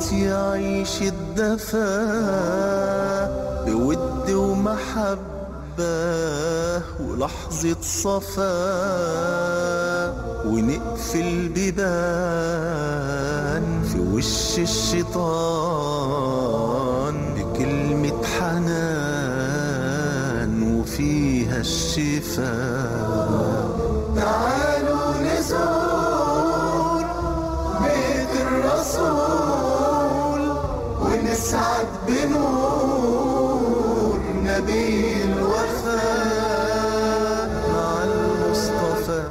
موت يعيش الدفا بود ومحبة ولحظة صفا ونقفل بيبان في وش الشيطان بكلمة حنان وفيها الشفاء تعالوا نزور بيت الرسول ونسعد بنور نبي الوفاء مع المصطفى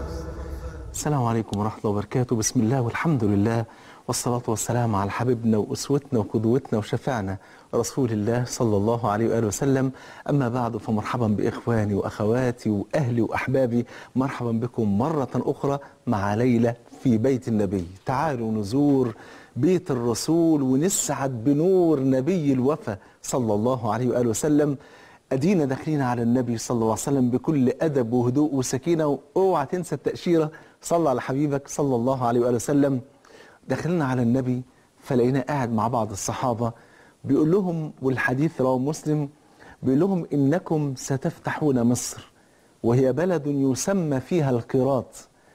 السلام عليكم ورحمة الله وبركاته بسم الله والحمد لله والصلاة والسلام على حبيبنا وأسوتنا وقدوتنا وشفعنا رسول الله صلى الله عليه وآله وسلم أما بعد فمرحبا بإخواني وأخواتي وأهلي وأحبابي مرحبا بكم مرة أخرى مع ليلة في بيت النبي تعالوا نزور بيت الرسول ونسعد بنور نبي الوفا صلى الله عليه وآله وسلم أدينا داخلين على النبي صلى الله عليه وسلم بكل أدب وهدوء وسكينة واوعى تنسى التأشيرة صلى على حبيبك صلى الله عليه وآله وسلم دخلنا على النبي فلقينا قاعد مع بعض الصحابة بيقول لهم والحديث رواه مسلم بيقول لهم إنكم ستفتحون مصر وهي بلد يسمى فيها القيراط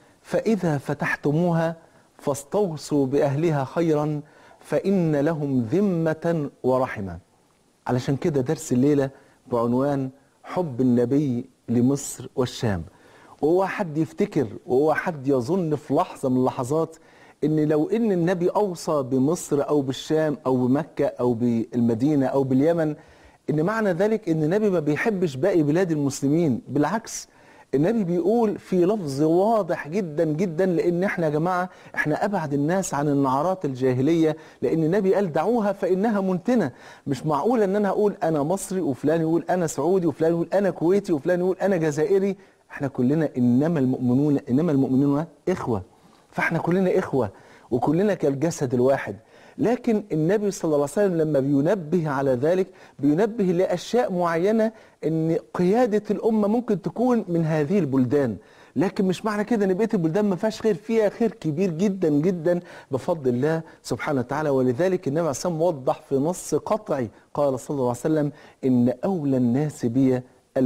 فإذا فتحتموها فاستوصوا بأهلها خيرا فإن لهم ذمة ورحمة علشان كده درس الليلة بعنوان حب النبي لمصر والشام وهو حد يفتكر وهو حد يظن في لحظة من اللحظات ان لو ان النبي اوصى بمصر او بالشام او بمكة او بالمدينة او باليمن ان معنى ذلك ان النبي ما بيحبش باقي بلاد المسلمين بالعكس النبي بيقول في لفظ واضح جدا جدا لان احنا يا جماعه احنا ابعد الناس عن النعرات الجاهليه لان النبي قال دعوها فانها منتنه مش معقول ان انا اقول انا مصري وفلان يقول انا سعودي وفلان يقول انا كويتي وفلان يقول انا جزائري احنا كلنا انما المؤمنون انما المؤمنون اخوه فاحنا كلنا اخوه وكلنا كالجسد الواحد لكن النبي صلى الله عليه وسلم لما بينبه على ذلك بينبه لأشياء معينة ان قيادة الأمة ممكن تكون من هذه البلدان لكن مش معنى كده ان بقيه البلدان ما فيهاش خير فيها خير كبير جدا جدا بفضل الله سبحانه وتعالى ولذلك النبي عليه الصلاه والسلام وضح في نص قطعي قال صلى الله عليه وسلم ان اولى الناس بي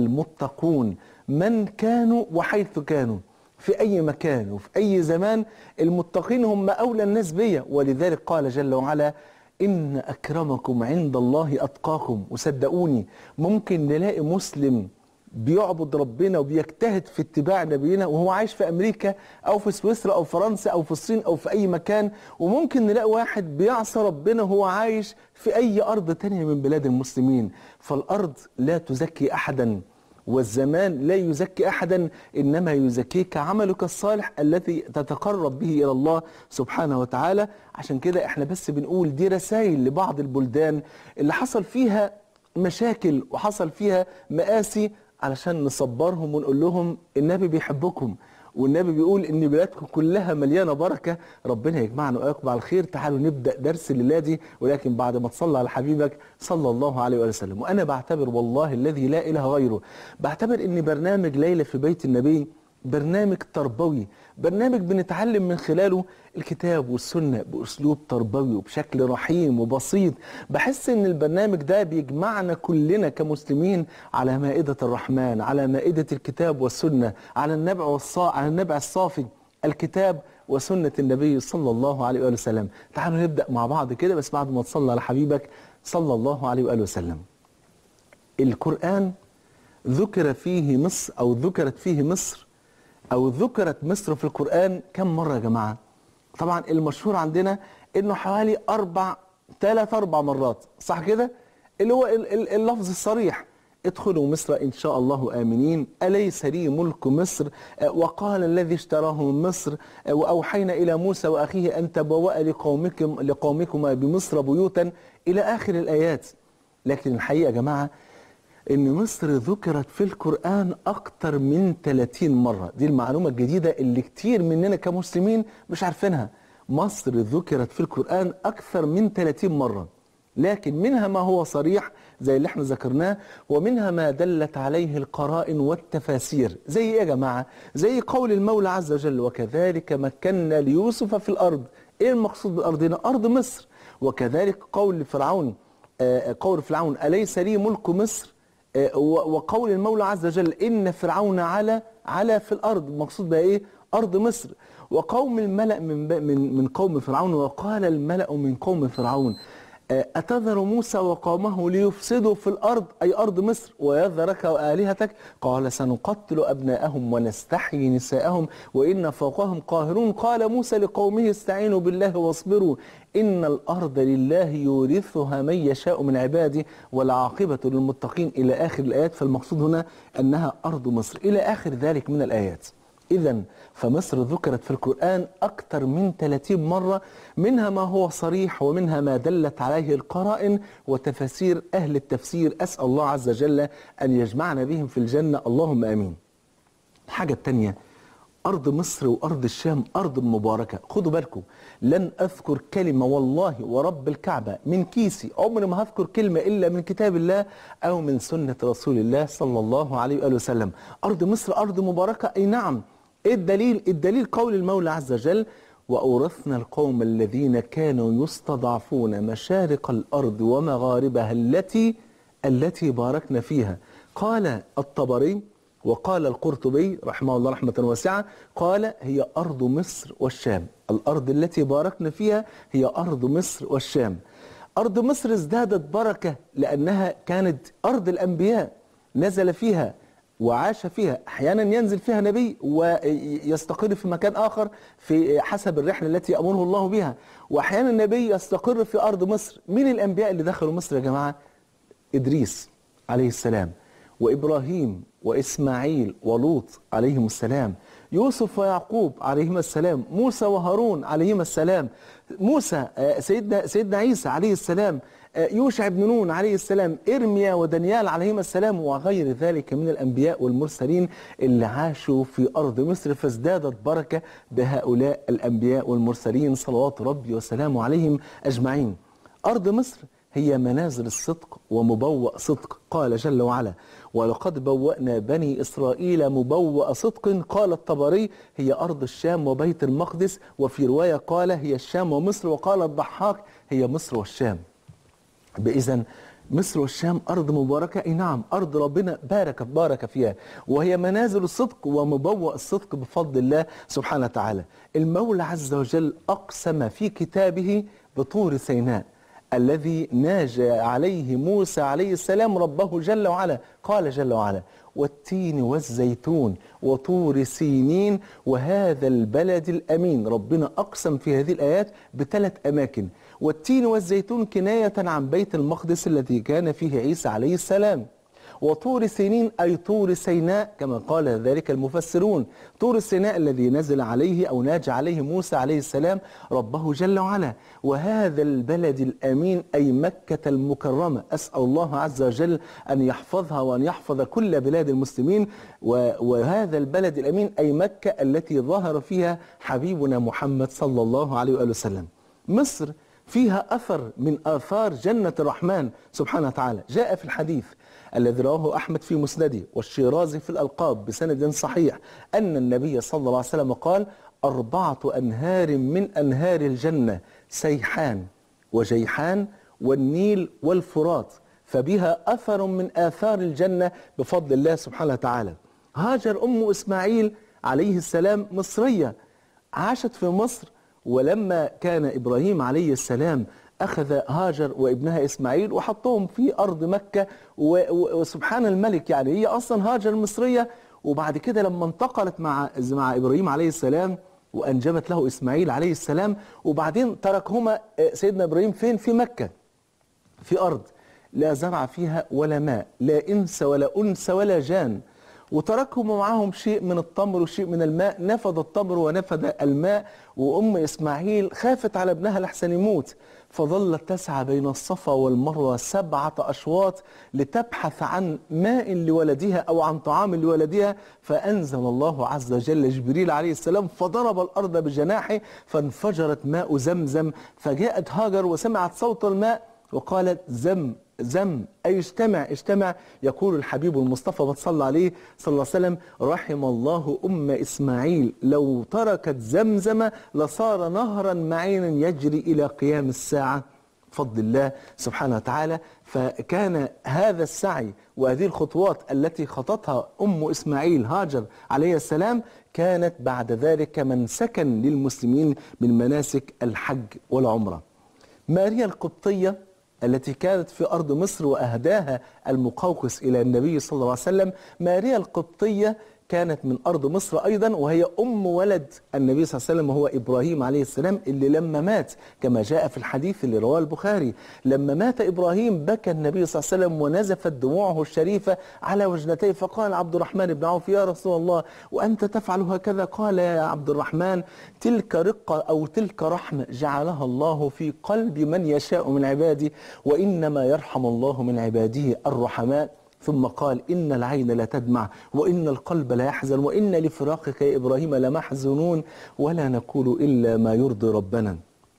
المتقون من كانوا وحيث كانوا في أي مكان وفي أي زمان المتقين هم أولى الناس بيا ولذلك قال جل وعلا إن أكرمكم عند الله أتقاكم وصدقوني ممكن نلاقي مسلم بيعبد ربنا وبيجتهد في اتباع نبينا وهو عايش في أمريكا أو في سويسرا أو فرنسا أو في الصين أو في أي مكان وممكن نلاقي واحد بيعصى ربنا وهو عايش في أي أرض تانية من بلاد المسلمين فالأرض لا تزكي أحداً والزمان لا يزكي احدا انما يزكيك عملك الصالح الذي تتقرب به الى الله سبحانه وتعالى عشان كده احنا بس بنقول دي رسائل لبعض البلدان اللي حصل فيها مشاكل وحصل فيها مآسي علشان نصبرهم ونقول لهم النبي بيحبكم والنبي بيقول ان بلادكم كلها مليانه بركه ربنا يجمعنا واياكم على الخير تعالوا نبدا درس الليله دي ولكن بعد ما تصلى على حبيبك صلى الله عليه وآله وسلم وانا بعتبر والله الذي لا اله غيره بعتبر ان برنامج ليله في بيت النبي برنامج تربوي برنامج بنتعلم من خلاله الكتاب والسنة بأسلوب تربوي وبشكل رحيم وبسيط بحس ان البرنامج ده بيجمعنا كلنا كمسلمين على مائدة الرحمن على مائدة الكتاب والسنة على النبع والصا على النبع الصافي الكتاب وسنة النبي صلى الله عليه وآله وسلم تعالوا نبدأ مع بعض كده بس بعد ما تصلى على حبيبك صلى الله عليه وآله وسلم القرآن ذكر فيه مصر أو ذكرت فيه مصر أو ذكرت مصر في القرآن كم مرة يا جماعة طبعا المشهور عندنا انه حوالي اربع ثلاث اربع مرات صح كده اللي هو ال- ال- اللفظ الصريح ادخلوا مصر ان شاء الله امنين اليس لي ملك مصر آه، وقال الذي اشتراه من مصر آه، واوحينا الى موسى واخيه ان تبوأ لقومكم لقومكما بمصر بيوتا الى اخر الايات لكن الحقيقه يا جماعه ان مصر ذكرت في القرآن اكتر من 30 مرة دي المعلومة الجديدة اللي كتير مننا كمسلمين مش عارفينها مصر ذكرت في القرآن اكثر من 30 مرة لكن منها ما هو صريح زي اللي احنا ذكرناه ومنها ما دلت عليه القرائن والتفاسير زي ايه يا جماعة زي قول المولى عز وجل وكذلك مكنا ليوسف في الارض ايه المقصود بالارض هنا ارض مصر وكذلك قول فرعون آه، قول فرعون أليس لي ملك مصر آه، و- وقول المولى عز وجل إن فرعون على على في الأرض مقصود بها إيه أرض مصر وقوم الملأ من ب- من من قوم فرعون وقال الملأ من قوم فرعون آه، أتذر موسى وقومه ليفسدوا في الأرض أي أرض مصر ويذرك وآلهتك قال سنقتل أبناءهم ونستحيي نساءهم وإن فوقهم قاهرون قال موسى لقومه استعينوا بالله واصبروا إن الأرض لله يورثها من يشاء من عباده والعاقبة للمتقين إلى آخر الآيات فالمقصود هنا أنها أرض مصر إلى آخر ذلك من الآيات إذا فمصر ذكرت في القرآن أكثر من 30 مرة منها ما هو صريح ومنها ما دلت عليه القرائن وتفاسير أهل التفسير أسأل الله عز وجل أن يجمعنا بهم في الجنة اللهم آمين الحاجة التانية أرض مصر وأرض الشام أرض مباركة خدوا بالكم لن أذكر كلمة والله ورب الكعبة من كيسي عمري ما هذكر كلمة إلا من كتاب الله أو من سنة رسول الله صلى الله عليه وآله وسلم أرض مصر أرض مباركة أي نعم إيه الدليل الدليل قول المولى عز وجل وأورثنا القوم الذين كانوا يستضعفون مشارق الأرض ومغاربها التي التي باركنا فيها قال الطبري وقال القرطبي رحمه الله رحمة واسعة قال هي أرض مصر والشام الأرض التي باركنا فيها هي أرض مصر والشام أرض مصر ازدادت بركة لأنها كانت أرض الأنبياء نزل فيها وعاش فيها احيانا ينزل فيها نبي ويستقر في مكان اخر في حسب الرحله التي امره الله بها واحيانا النبي يستقر في ارض مصر مين الانبياء اللي دخلوا مصر يا جماعه ادريس عليه السلام وابراهيم واسماعيل ولوط عليهم السلام يوسف ويعقوب عليهما السلام موسى وهارون عليهما السلام موسى آه، سيدنا سيدنا عيسى عليه السلام آه، يوشع بن نون عليه السلام ارميا ودانيال عليهما السلام وغير ذلك من الانبياء والمرسلين اللي عاشوا في ارض مصر فازدادت بركه بهؤلاء الانبياء والمرسلين صلوات ربي وسلامه عليهم اجمعين ارض مصر هي منازل الصدق ومبوأ صدق قال جل وعلا ولقد بوأنا بني إسرائيل مبوأ صدق قال الطبري هي أرض الشام وبيت المقدس وفي رواية قال هي الشام ومصر وقال الضحاك هي مصر والشام بإذن مصر والشام أرض مباركة أي نعم أرض ربنا بارك بارك فيها وهي منازل الصدق ومبوأ الصدق بفضل الله سبحانه وتعالى المولى عز وجل أقسم في كتابه بطور سيناء الذي ناجى عليه موسى عليه السلام ربه جل وعلا قال جل وعلا والتين والزيتون وطور سينين وهذا البلد الأمين ربنا أقسم في هذه الآيات بثلاث أماكن والتين والزيتون كناية عن بيت المقدس الذي كان فيه عيسى عليه السلام وطور سينين أي طور سيناء كما قال ذلك المفسرون طور سيناء الذي نزل عليه أو ناج عليه موسى عليه السلام ربه جل وعلا وهذا البلد الأمين أي مكة المكرمة أسأل الله عز وجل أن يحفظها وأن يحفظ كل بلاد المسلمين و- وهذا البلد الأمين أي مكة التي ظهر فيها حبيبنا محمد صلى الله عليه وآله وسلم مصر فيها أثر من آثار جنة الرحمن سبحانه وتعالى جاء في الحديث الذي رواه أحمد في مسنده والشيرازي في الألقاب بسند صحيح أن النبي صلى الله عليه وسلم قال أربعة أنهار من أنهار الجنة سيحان وجيحان والنيل والفرات فبها أثر من آثار الجنة بفضل الله سبحانه وتعالى هاجر أم إسماعيل عليه السلام مصرية عاشت في مصر ولما كان إبراهيم عليه السلام أخذ هاجر وابنها إسماعيل وحطهم في أرض مكة و- و- وسبحان الملك يعني هي أصلا هاجر مصرية وبعد كده لما انتقلت مع مع إبراهيم عليه السلام وأنجبت له إسماعيل عليه السلام وبعدين تركهما آه، سيدنا إبراهيم فين في مكة في أرض لا زرع فيها ولا ماء لا إنس ولا أنس ولا جان وتركهم معهم شيء من التمر وشيء من الماء نفد التمر ونفد الماء وأم إسماعيل خافت على ابنها لحسن يموت فظلت تسعى بين الصفا والمروة سبعة أشواط لتبحث عن ماء لولدها أو عن طعام لولدها فأنزل الله عز وجل جبريل عليه السلام فضرب الأرض بجناحه فانفجرت ماء زمزم فجاءت هاجر وسمعت صوت الماء وقالت زم زم أي اجتمع اجتمع يقول الحبيب المصطفى ما صلى عليه صلى الله عليه وسلم رحم الله أم إسماعيل لو تركت زمزم لصار نهرا معينا يجري إلى قيام الساعة بفضل الله سبحانه وتعالى فكان هذا السعي وهذه الخطوات التي خطتها أم إسماعيل هاجر عليه السلام كانت بعد ذلك منسكا للمسلمين من مناسك الحج والعمرة ماريا القبطية التي كانت في أرض مصر وأهداها المقوقس إلى النبي صلى الله عليه وسلم ماريا القبطية كانت من أرض مصر أيضا وهي أم ولد النبي صلى الله عليه وسلم وهو إبراهيم عليه السلام اللي لما مات كما جاء في الحديث اللي رواه البخاري لما مات إبراهيم بكى النبي صلى الله عليه وسلم ونزفت دموعه الشريفة على وجنتيه فقال عبد الرحمن بن عوف يا رسول الله وأنت تفعل هكذا قال يا عبد الرحمن تلك رقة أو تلك رحمة جعلها الله في قلب من يشاء من عباده وإنما يرحم الله من عباده الرحماء ثم قال إن العين لا تدمع وإن القلب لا يحزن وإن لفراقك يا إبراهيم لمحزونون ولا نقول إلا ما يرضي ربنا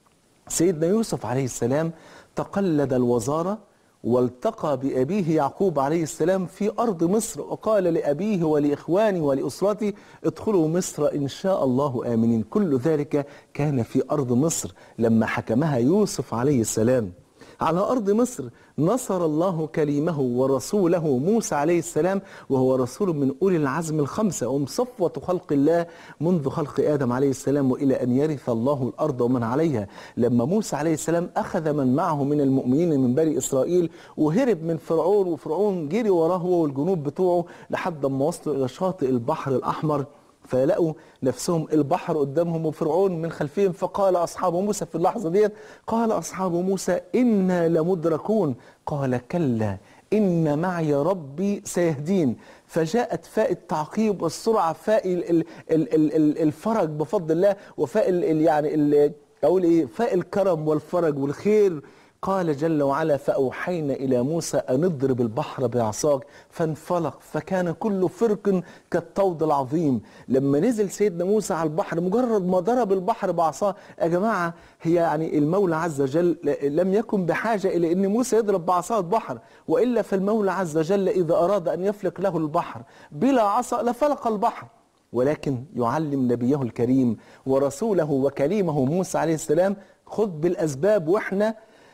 سيدنا يوسف عليه السلام تقلد الوزارة والتقى بأبيه يعقوب عليه السلام في أرض مصر وقال لأبيه ولإخوانه ولأسرته ادخلوا مصر إن شاء الله آمنين كل ذلك كان في أرض مصر لما حكمها يوسف عليه السلام على أرض مصر نصر الله كليمه ورسوله موسى عليه السلام وهو رسول من أولي العزم الخمسة هم صفوة خلق الله منذ خلق آدم عليه السلام وإلى أن يرث الله الأرض ومن عليها لما موسى عليه السلام أخذ من معه من المؤمنين من بني إسرائيل وهرب من فرعون وفرعون جري وراه هو والجنود بتوعه لحد ما وصلوا إلى شاطئ البحر الأحمر فلقوا نفسهم البحر قدامهم وفرعون من خلفهم فقال أصحاب موسى في اللحظة ديت قال أصحاب موسى إنا لمدركون قال كلا إن معي ربي سيهدين فجاءت فاء التعقيب والسرعة فاء ال- ال- ال- ال- ال- الفرج بفضل الله وفاء ال- ال- يعني ال- أقول إيه فاء الكرم والفرج والخير قال جل وعلا فأوحينا إلى موسى أن اضرب البحر بعصاك فانفلق فكان كل فرق كالطود العظيم لما نزل سيدنا موسى على البحر مجرد ما ضرب البحر بعصاه يا جماعة هي يعني المولى عز وجل لم يكن بحاجة إلى أن موسى يضرب بعصاه البحر وإلا فالمولى عز وجل إذا أراد أن يفلق له البحر بلا عصا لفلق البحر ولكن يعلم نبيه الكريم ورسوله وكليمه موسى عليه السلام خذ بالأسباب وإحنا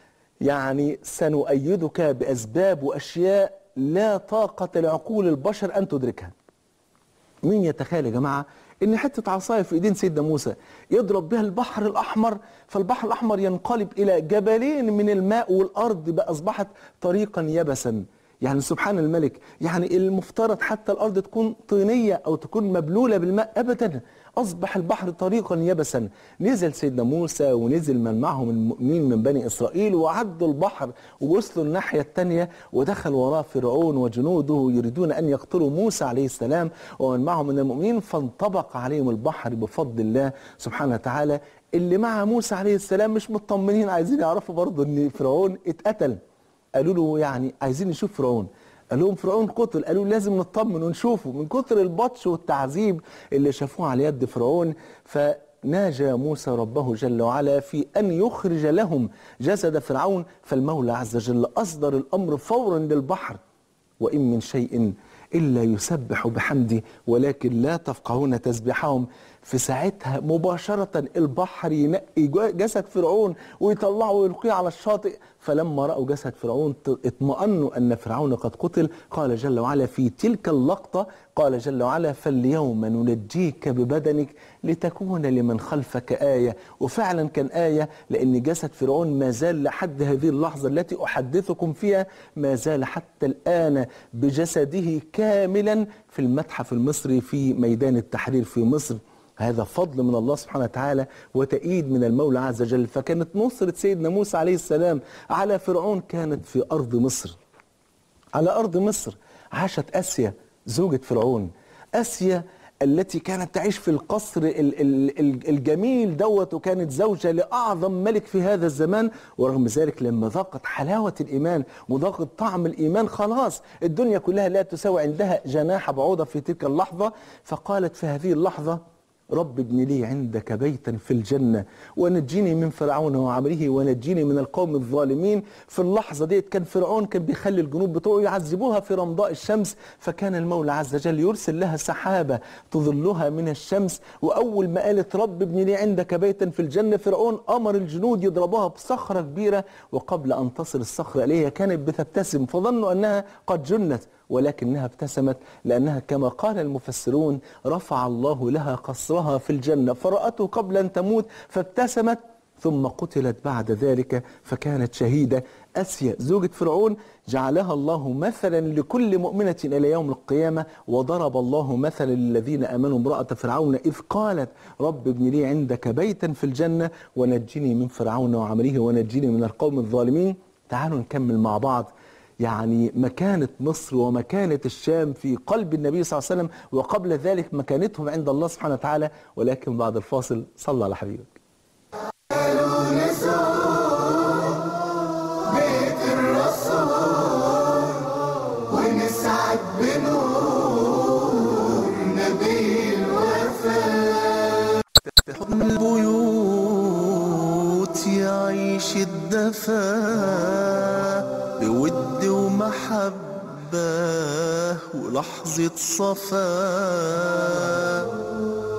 يعني سنؤيدك بأسباب وأشياء لا طاقة لعقول البشر أن تدركها مين يتخيل يا جماعة ان حتة عصاية في ايدين سيدنا موسى يضرب بها البحر الاحمر فالبحر الاحمر ينقلب الى جبلين من الماء والارض بقى اصبحت طريقا يبسا يعني سبحان الملك يعني المفترض حتى الارض تكون طينية او تكون مبلولة بالماء ابدا اصبح البحر طريقا يبسا نزل سيدنا موسى ونزل من معهم المؤمنين من بني اسرائيل وعدوا البحر ووصلوا الناحية الثانية ودخل وراه فرعون وجنوده يريدون ان يقتلوا موسى عليه السلام ومن معهم من المؤمنين فانطبق عليهم البحر بفضل الله سبحانه وتعالى اللي مع موسى عليه السلام مش مطمنين عايزين يعرفوا برضه ان فرعون اتقتل قالوا له يعني عايزين نشوف فرعون قال لهم فرعون قتل قالوا لازم نطمن ونشوفه من كتر البطش والتعذيب اللي شافوه على يد فرعون فناجى موسى ربه جل وعلا في أن يخرج لهم جسد فرعون فالمولى عز وجل أصدر الأمر فورا للبحر وإن من شيء إلا يسبح بحمده ولكن لا تفقهون تسبيحهم في ساعتها مباشرة البحر ينقي جسد فرعون ويطلعه ويلقيه على الشاطئ فلما رأوا جسد فرعون اطمأنوا أن فرعون قد قتل قال جل وعلا في تلك اللقطة قال جل وعلا فاليوم ننجيك ببدنك لتكون لمن خلفك آية وفعلا كان آية لأن جسد فرعون ما زال لحد هذه اللحظة التي أحدثكم فيها ما زال حتى الآن بجسده كاملا في المتحف المصري في ميدان التحرير في مصر هذا فضل من الله سبحانه وتعالى وتأييد من المولى عز وجل فكانت نصرة سيدنا موسى عليه السلام على فرعون كانت في أرض مصر على أرض مصر عاشت أسيا زوجة فرعون أسيا التي كانت تعيش في القصر ال- ال- ال- الجميل دوت وكانت زوجة لأعظم ملك في هذا الزمان ورغم ذلك لما ذاقت حلاوة الإيمان وذاقت طعم الإيمان خلاص الدنيا كلها لا تساوي عندها جناح بعوضة في تلك اللحظة فقالت في هذه اللحظة رب ابن لي عندك بيتا في الجنة ونجيني من فرعون وعمله ونجيني من القوم الظالمين في اللحظة ديت كان فرعون كان بيخلي الجنود بتوعه يعذبوها في رمضاء الشمس فكان المولى عز وجل يرسل لها سحابة تظلها من الشمس وأول ما قالت رب ابن لي عندك بيتا في الجنة فرعون أمر الجنود يضربوها بصخرة كبيرة وقبل أن تصل الصخرة إليها كانت بتبتسم فظنوا أنها قد جنت ولكنها ابتسمت لأنها كما قال المفسرون رفع الله لها قصرها في الجنة فرأته قبل أن تموت فابتسمت ثم قتلت بعد ذلك فكانت شهيدة أسيا زوجة فرعون جعلها الله مثلا لكل مؤمنة إلى يوم القيامة وضرب الله مثلا للذين آمنوا امرأة فرعون إذ قالت رب ابن لي عندك بيتا في الجنة ونجني من فرعون وعمله ونجني من القوم الظالمين تعالوا نكمل مع بعض يعني مكانة مصر ومكانة الشام في قلب النبي صلى الله عليه وسلم وقبل ذلك مكانتهم عند الله سبحانه وتعالى ولكن بعد الفاصل صلى على حبيبك بيت الرسول ونسعد بنور نبي الوفاء حضن البيوت يعيش الدفا بود ومحبة ولحظة صفاء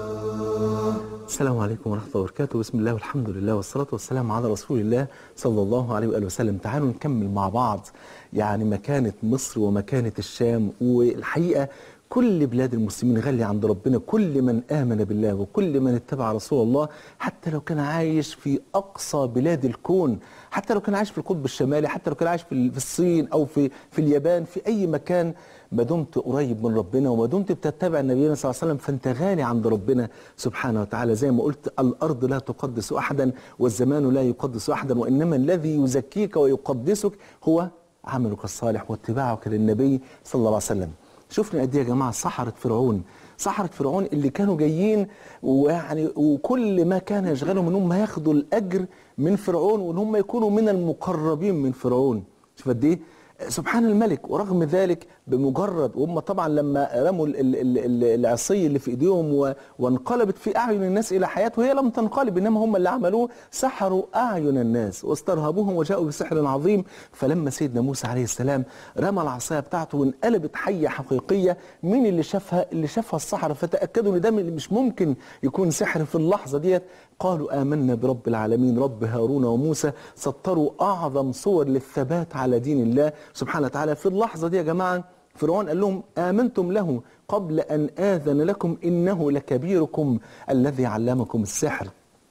السلام عليكم ورحمة الله وبركاته بسم الله والحمد لله والصلاة والسلام على رسول الله صلى الله عليه وآله وسلم تعالوا نكمل مع بعض يعني مكانة مصر ومكانة الشام والحقيقة كل بلاد المسلمين غالية عند ربنا كل من آمن بالله وكل من اتبع رسول الله حتى لو كان عايش في أقصى بلاد الكون حتى لو كان عايش في القطب الشمالي حتى لو كان عايش في في الصين أو في في اليابان في أي مكان ما دمت قريب من ربنا وما دمت بتتبع النبي صلى الله عليه وسلم فانت غالي عند ربنا سبحانه وتعالى زي ما قلت الارض لا تقدس احدا والزمان لا يقدس احدا وانما الذي يزكيك ويقدسك هو عملك الصالح واتباعك للنبي صلى الله عليه وسلم شفنا قد ايه يا جماعه سحره فرعون سحرة فرعون اللي كانوا جايين ويعني وكل ما كان يشغلهم ان هم ياخدوا الاجر من فرعون وان هم يكونوا من المقربين من فرعون شوف قد ايه سبحان الملك ورغم ذلك بمجرد وهم طبعا لما رموا ال- ال- ال- ال- العصي اللي في ايديهم و- وانقلبت في اعين الناس الى حياه وهي لم تنقلب انما هم اللي عملوه سحروا اعين الناس واسترهبوهم وجاءوا بسحر عظيم فلما سيدنا موسى عليه السلام رمى العصايه بتاعته وانقلبت حيه حقيقيه مين اللي شافها اللي شافها السحره فتاكدوا ان ده من- مش ممكن يكون سحر في اللحظه ديت قالوا آمنا برب العالمين رب هارون وموسى سطروا أعظم صور للثبات على دين الله سبحانه وتعالى في اللحظة دي يا جماعة فرعون قال لهم آمنتم له قبل أن آذن لكم إنه لكبيركم الذي علمكم السحر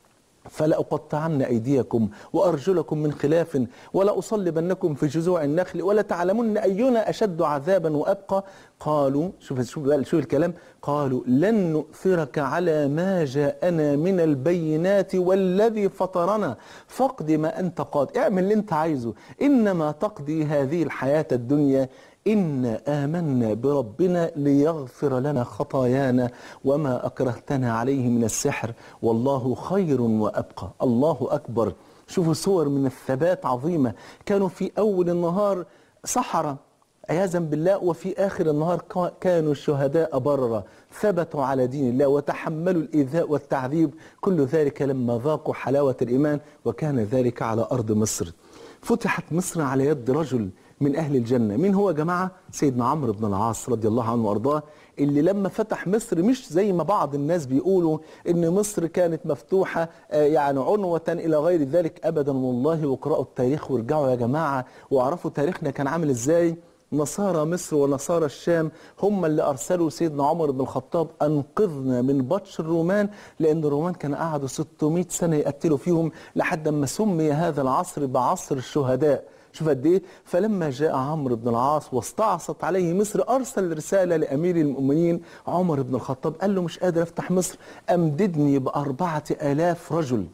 فلأقطعن أيديكم وأرجلكم من خلاف ولأصلبنكم في جذوع النخل ولتعلمن أينا أشد عذابا وأبقى قالوا شوف شوف بقى شوف الكلام قالوا لن نؤثرك على ما جاءنا من البينات والذي فطرنا فاقض ما أنت قاض اعمل اللي أنت عايزه إنما تقضي هذه الحياة الدنيا إنا آمنا بربنا ليغفر لنا خطايانا وما أكرهتنا عليه من السحر والله خير وأبقى الله أكبر شوفوا صور من الثبات عظيمة كانوا في أول النهار سحرة عياذا بالله وفي آخر النهار كا- كانوا الشهداء بررة ثبتوا على دين الله وتحملوا الإيذاء والتعذيب كل ذلك لما ذاقوا حلاوة الإيمان وكان ذلك على أرض مصر فتحت مصر على يد رجل من أهل الجنة مين هو يا جماعة سيدنا عمرو بن العاص رضي الله عنه وأرضاه اللي لما فتح مصر مش زي ما بعض الناس بيقولوا ان مصر كانت مفتوحة آه، يعني عنوة الى غير ذلك ابدا والله واقرأوا التاريخ وارجعوا يا جماعة واعرفوا تاريخنا كان عامل ازاي نصارى مصر ونصارى الشام هم اللي ارسلوا سيدنا عمر بن الخطاب انقذنا من بطش الرومان لان الرومان كانوا قعدوا 600 سنه يقتلوا فيهم لحد ما سمي هذا العصر بعصر الشهداء شوف قد ايه فلما جاء عمرو بن العاص واستعصت عليه مصر ارسل رساله لامير المؤمنين عمر بن الخطاب قال له مش قادر افتح مصر امددني باربعه الاف رجل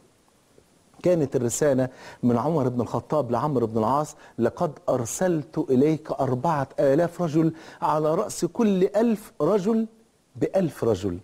كانت الرسالة من عمر بن الخطاب لعمرو بن العاص لقد أرسلت إليك أربعة آلاف رجل على رأس كل ألف رجل بألف رجل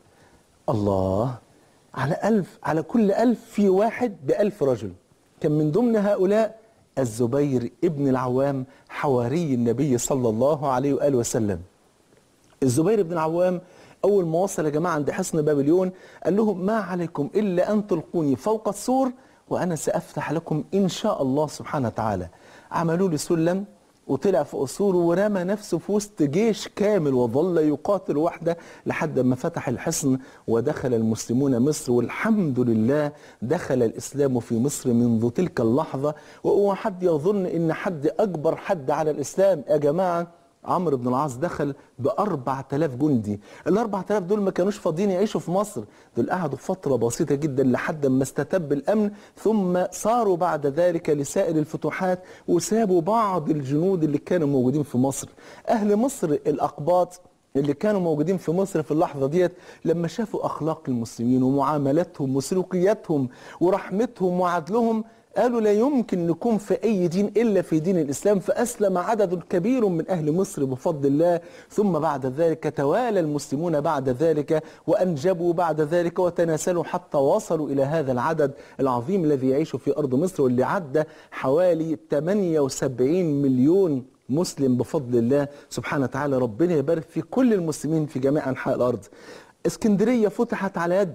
الله على ألف على كل ألف في واحد بألف رجل كان من ضمن هؤلاء الزبير ابن العوام حواري النبي صلى الله عليه وآله وسلم الزبير بن العوام أول ما وصل يا جماعة عند حصن بابليون قال لهم ما عليكم إلا أن تلقوني فوق السور وأنا سأفتح لكم إن شاء الله سبحانه وتعالى عملوا لي سلم وطلع فوق السور ورمى نفسه في وسط جيش كامل وظل يقاتل وحده لحد ما فتح الحصن ودخل المسلمون مصر والحمد لله دخل الإسلام في مصر منذ تلك اللحظة وهو حد يظن إن حد أكبر حد على الإسلام يا جماعة عمرو بن العاص دخل ب 4000 جندي ال 4000 دول ما كانوش فاضيين يعيشوا في مصر دول قعدوا فترة بسيطة جدا لحد ما استتب الأمن ثم صاروا بعد ذلك لسائر الفتوحات وسابوا بعض الجنود اللي كانوا موجودين في مصر أهل مصر الأقباط اللي كانوا موجودين في مصر في اللحظة ديت لما شافوا أخلاق المسلمين ومعاملاتهم وسلوكياتهم ورحمتهم وعدلهم قالوا لا يمكن نكون في أي دين إلا في دين الإسلام فأسلم عدد كبير من أهل مصر بفضل الله ثم بعد ذلك توالى المسلمون بعد ذلك وأنجبوا بعد ذلك وتناسلوا حتى وصلوا إلى هذا العدد العظيم الذي يعيش في أرض مصر واللي عدى حوالي 78 مليون مسلم بفضل الله سبحانه وتعالى ربنا يبارك في كل المسلمين في جميع أنحاء الأرض اسكندرية فتحت على يد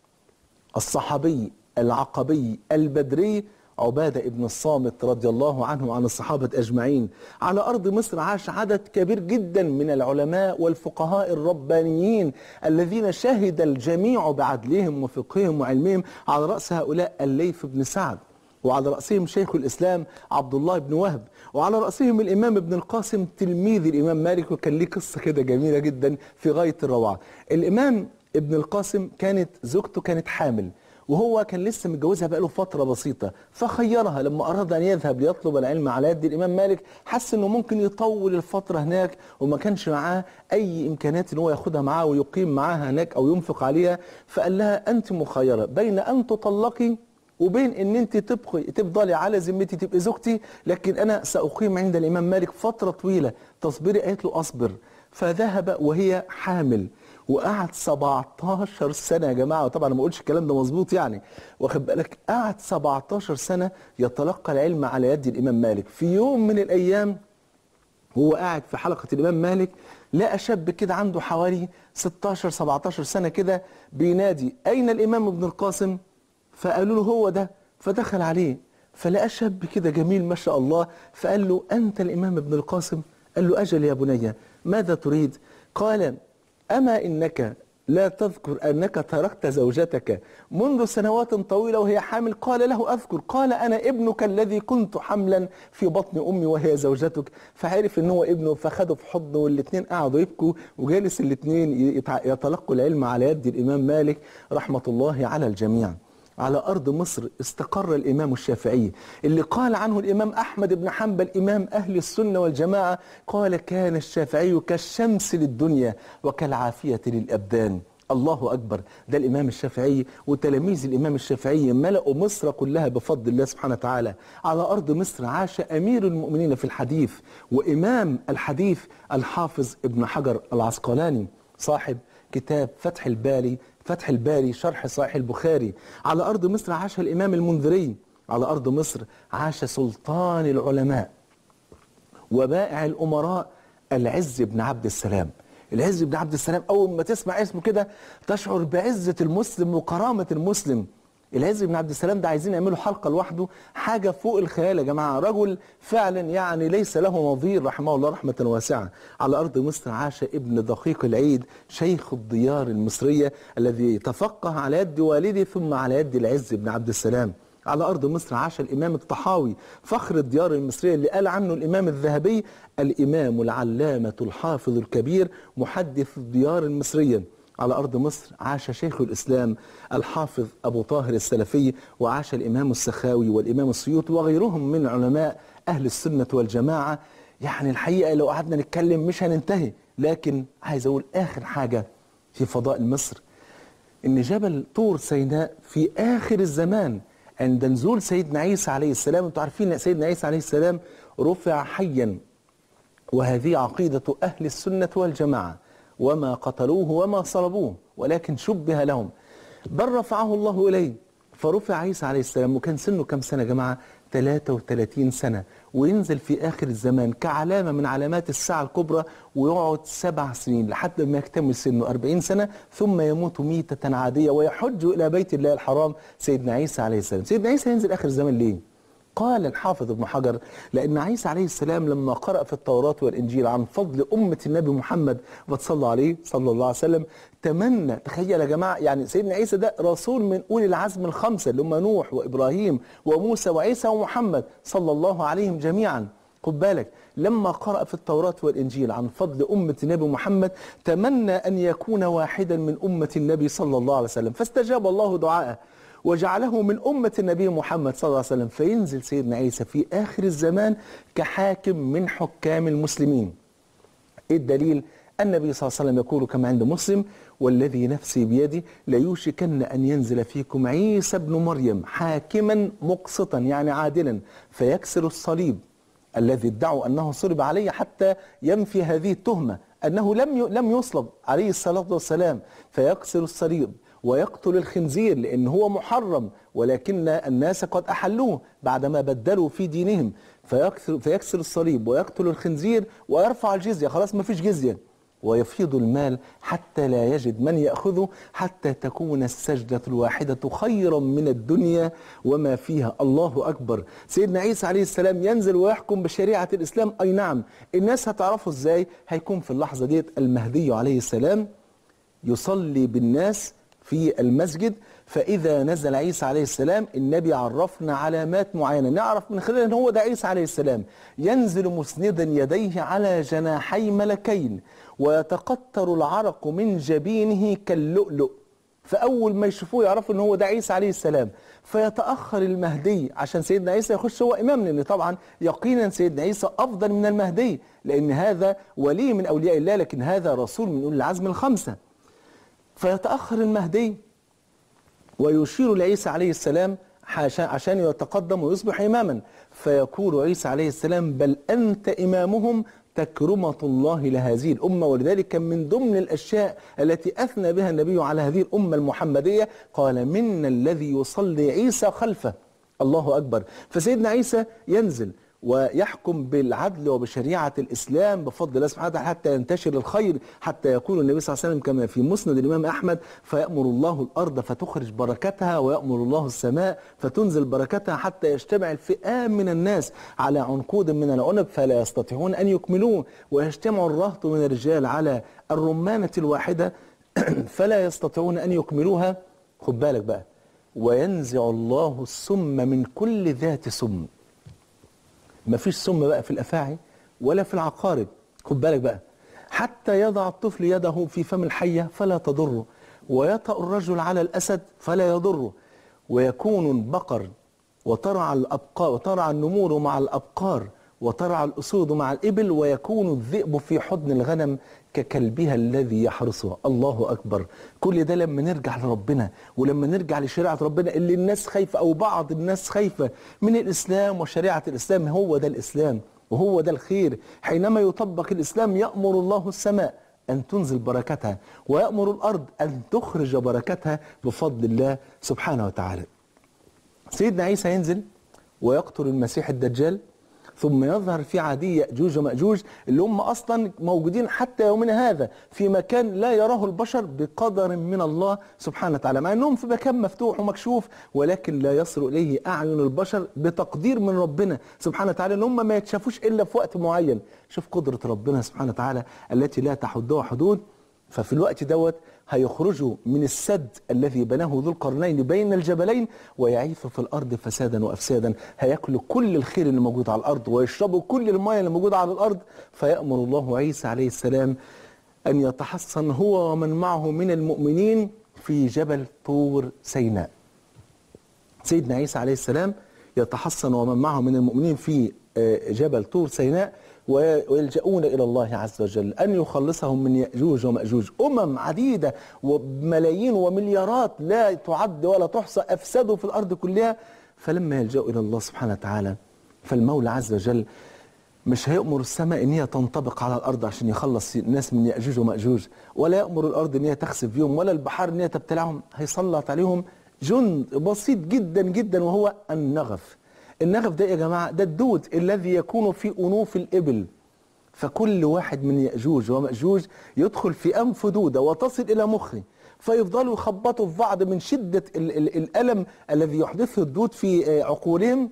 الصحابي العقبي البدري عبادة ابن الصامت رضي الله عنه وعن الصحابة أجمعين على أرض مصر عاش عدد كبير جدا من العلماء والفقهاء الربانيين الذين شهد الجميع بعدلهم وفقههم وعلمهم على رأس هؤلاء الليث بن سعد وعلى رأسهم شيخ الإسلام عبد الله بن وهب وعلى رأسهم الإمام ابن القاسم تلميذ الإمام مالك وكان ليه قصة كده جميلة جدا في غاية الروعة الإمام ابن القاسم كانت زوجته كانت حامل وهو كان لسه متجوزها بقاله فترة بسيطة فخيرها لما أراد أن يذهب ليطلب العلم على يد الإمام مالك حس أنه ممكن يطول الفترة هناك وما كانش معاه أي إمكانات أن هو ياخدها معاه ويقيم معاها هناك أو ينفق عليها فقال لها أنت مخيرة بين أن تطلقي وبين ان انت تبقي تفضلي على ذمتي تبقي زوجتي لكن انا ساقيم عند الامام مالك فتره طويله تصبري قالت له اصبر فذهب وهي حامل وقعد 17 سنه يا جماعه وطبعا ما بقولش الكلام ده مظبوط يعني واخد بالك قعد 17 سنه يتلقى العلم على يد الامام مالك في يوم من الايام هو قاعد في حلقة الإمام مالك لقى شاب كده عنده حوالي 16 17 سنة كده بينادي أين الإمام ابن القاسم فقالوا له هو ده فدخل عليه فلقى شاب كده جميل ما شاء الله فقال له أنت الإمام ابن القاسم قال له أجل يا بني ماذا تريد قال أما إنك لا تذكر أنك تركت زوجتك منذ سنوات طويلة وهي حامل قال له أذكر قال أنا ابنك الذي كنت حملا في بطن أمي وهي زوجتك فعرف أن هو ابنه فخده في حضنه والاثنين قعدوا يبكوا وجالس الاثنين يتع- يتلقوا العلم على يد الإمام مالك رحمة الله على الجميع على أرض مصر استقر الإمام الشافعي اللي قال عنه الإمام أحمد بن حنبل إمام أهل السنة والجماعة قال كان الشافعي كالشمس للدنيا وكالعافية للأبدان الله أكبر ده الإمام الشافعي وتلاميذ الإمام الشافعي ملأوا مصر كلها بفضل الله سبحانه وتعالى على أرض مصر عاش أمير المؤمنين في الحديث وإمام الحديث الحافظ ابن حجر العسقلاني صاحب كتاب فتح الباري فتح الباري شرح صحيح البخاري على أرض مصر عاش الإمام المنذري على أرض مصر عاش سلطان العلماء وبائع الأمراء العز بن عبد السلام العز بن عبد السلام أول ما تسمع اسمه كده تشعر بعزة المسلم وكرامة المسلم العز بن عبد السلام ده عايزين يعملوا حلقة لوحده حاجة فوق الخيال يا جماعة رجل فعلا يعني ليس له نظير رحمه الله رحمة واسعة على أرض مصر عاش ابن دقيق العيد شيخ الديار المصرية الذي تفقه على يد والده ثم على يد العز بن عبد السلام على أرض مصر عاش الإمام الطحاوي فخر الديار المصرية اللي قال عنه الإمام الذهبي الإمام العلامة الحافظ الكبير محدث الديار المصرية على أرض مصر عاش شيخ الإسلام الحافظ أبو طاهر السلفي وعاش الإمام السخاوي والإمام السيوطي وغيرهم من علماء أهل السنة والجماعة يعني الحقيقة لو قعدنا نتكلم مش هننتهي لكن عايز أقول آخر حاجة في فضاء مصر ان جبل طور سيناء في اخر الزمان عند نزول سيدنا عيسى عليه السلام انتوا عارفين ان سيدنا عيسى عليه السلام رفع حيا وهذه عقيدة أهل السنة والجماعة وما قتلوه وما صلبوه ولكن شبه لهم بل رفعه الله إليه فرفع عيسى عليه السلام وكان سنه كم سنة يا جماعة 33 سنة وينزل في آخر الزمان كعلامة من علامات الساعة الكبرى ويقعد سبع سنين لحد ما يكتمل سنه 40 سنة ثم يموت ميتة عادية ويحج إلى بيت الله الحرام سيدنا عيسى عليه السلام سيدنا عيسى ينزل آخر الزمان ليه؟ قال الحافظ ابن حجر لأن عيسى عليه السلام لما قرأ في التوراة والإنجيل عن فضل أمة النبي محمد وتصلى عليه صلى الله عليه وسلم تمنى تخيل يا جماعة يعني سيدنا عيسى ده رسول من أولي العزم الخمسة اللي هم نوح وإبراهيم وموسى وعيسى ومحمد صلى الله عليهم جميعا خد بالك لما قرأ في التوراة والإنجيل عن فضل أمة النبي محمد تمنى أن يكون واحدا من أمة النبي صلى الله عليه وسلم فاستجاب الله دعاءه وجعله من أمة النبي محمد صلى الله عليه وسلم فينزل سيدنا عيسى في آخر الزمان كحاكم من حكام المسلمين إيه الدليل؟ النبي صلى الله عليه وسلم يقول كما عند مسلم والذي نفسي بيدي ليوشكن أن ينزل فيكم عيسى ابن مريم حاكما مقسطا يعني عادلا فيكسر الصليب الذي ادعوا أنه صلب عليه حتى ينفي هذه التهمة أنه لم ي- لم يصلب عليه الصلاة والسلام فيكسر الصليب ويقتل الخنزير لأن هو محرم ولكن الناس قد أحلوه بعدما بدلوا في دينهم فيكسر, فيكسر الصليب ويقتل الخنزير ويرفع الجزية خلاص ما فيش جزية ويفيض المال حتى لا يجد من يأخذه حتى تكون السجدة الواحدة خيرا من الدنيا وما فيها الله أكبر سيدنا عيسى عليه السلام ينزل ويحكم بشريعة الإسلام أي نعم الناس هتعرفوا إزاي هيكون في اللحظة ديت المهدي عليه السلام يصلي بالناس في المسجد فإذا نزل عيسى عليه السلام النبي عرفنا علامات معينة نعرف من خلال أن هو ده عيسى عليه السلام ينزل مسندا يديه على جناحي ملكين ويتقطر العرق من جبينه كاللؤلؤ فأول ما يشوفوه يعرفوا أن هو ده عيسى عليه السلام فيتأخر المهدي عشان سيدنا عيسى يخش هو إمام لأن طبعا يقينا سيدنا عيسى أفضل من المهدي لأن هذا ولي من أولياء الله لكن هذا رسول من أولي العزم الخمسة فيتأخر المهدي ويشير لعيسى عليه السلام عشان عشان يتقدم ويصبح إماما فيقول عيسى عليه السلام بل أنت إمامهم تكرمة الله لهذه الأمة ولذلك كان من ضمن الأشياء التي أثنى بها النبي على هذه الأمة المحمدية قال منا الذي يصلي عيسى خلفه الله أكبر فسيدنا عيسى ينزل ويحكم بالعدل وبشريعة الإسلام بفضل الله سبحانه وتعالى حتى ينتشر الخير حتى يقول النبي صلى الله عليه وسلم كما في مسند الإمام أحمد فيأمر الله الأرض فتخرج بركتها ويأمر الله السماء فتنزل بركتها حتى يجتمع الفئام من الناس على عنقود من العنب فلا يستطيعون أن يكملوه ويجتمع الرهط من الرجال على الرمانة الواحدة فلا يستطيعون أن يكملوها خد بالك بقى وينزع الله السم من كل ذات سم مفيش سم بقى في الافاعي ولا في العقارب خد بالك بقى حتى يضع الطفل يده في فم الحيه فلا تضره ويطأ الرجل على الاسد فلا يضره ويكون البقر وترعى الابقار وترعى النمور مع الابقار وترعى الاسود مع الابل ويكون الذئب في حضن الغنم ككلبها الذي يحرسها الله اكبر كل ده لما نرجع لربنا ولما نرجع لشريعه ربنا اللي الناس خايفه او بعض الناس خايفه من الاسلام وشريعه الاسلام هو ده الاسلام وهو ده الخير حينما يطبق الاسلام يامر الله السماء ان تنزل بركتها ويامر الارض ان تخرج بركتها بفضل الله سبحانه وتعالى سيدنا عيسى ينزل ويقتل المسيح الدجال ثم يظهر في عادي يأجوج ومأجوج اللي هم أصلا موجودين حتى يومنا هذا في مكان لا يراه البشر بقدر من الله سبحانه وتعالى مع أنهم في مكان مفتوح ومكشوف ولكن لا يصل إليه أعين البشر بتقدير من ربنا سبحانه وتعالى أن هم ما يتشافوش إلا في وقت معين شوف قدرة ربنا سبحانه وتعالى التي لا تحدها حدود ففي الوقت دوت هيخرجوا من السد الذي بناه ذو القرنين بين الجبلين ويعيثوا في الارض فسادا وافسادا هياكلوا كل الخير اللي موجود على الارض ويشربوا كل الماء اللي موجوده على الارض فيامر الله عيسى عليه السلام ان يتحصن هو ومن معه من المؤمنين في جبل طور سيناء سيدنا عيسى عليه السلام يتحصن ومن معه من المؤمنين في آه، جبل طور سيناء ويلجؤون إلى الله عز وجل أن يخلصهم من يأجوج ومأجوج أمم عديدة وملايين ومليارات لا تعد ولا تحصى أفسدوا في الأرض كلها فلما يلجأوا إلى الله سبحانه وتعالى فالمولى عز وجل مش هيأمر السماء ان هي تنطبق على الارض عشان يخلص الناس من ياجوج وماجوج ولا يأمر الارض ان هي تخسف بيهم ولا البحار ان هي تبتلعهم هيسلط عليهم جند بسيط جدا جدا وهو النغف النغف ده يا جماعة ده الدود الذي يكون في أنوف الإبل فكل واحد من يأجوج ومأجوج يدخل في أنف دودة وتصل إلى مخه فيفضلوا يخبطوا في بعض من شدة ال ال الألم الذي يحدثه الدود في آه، عقولهم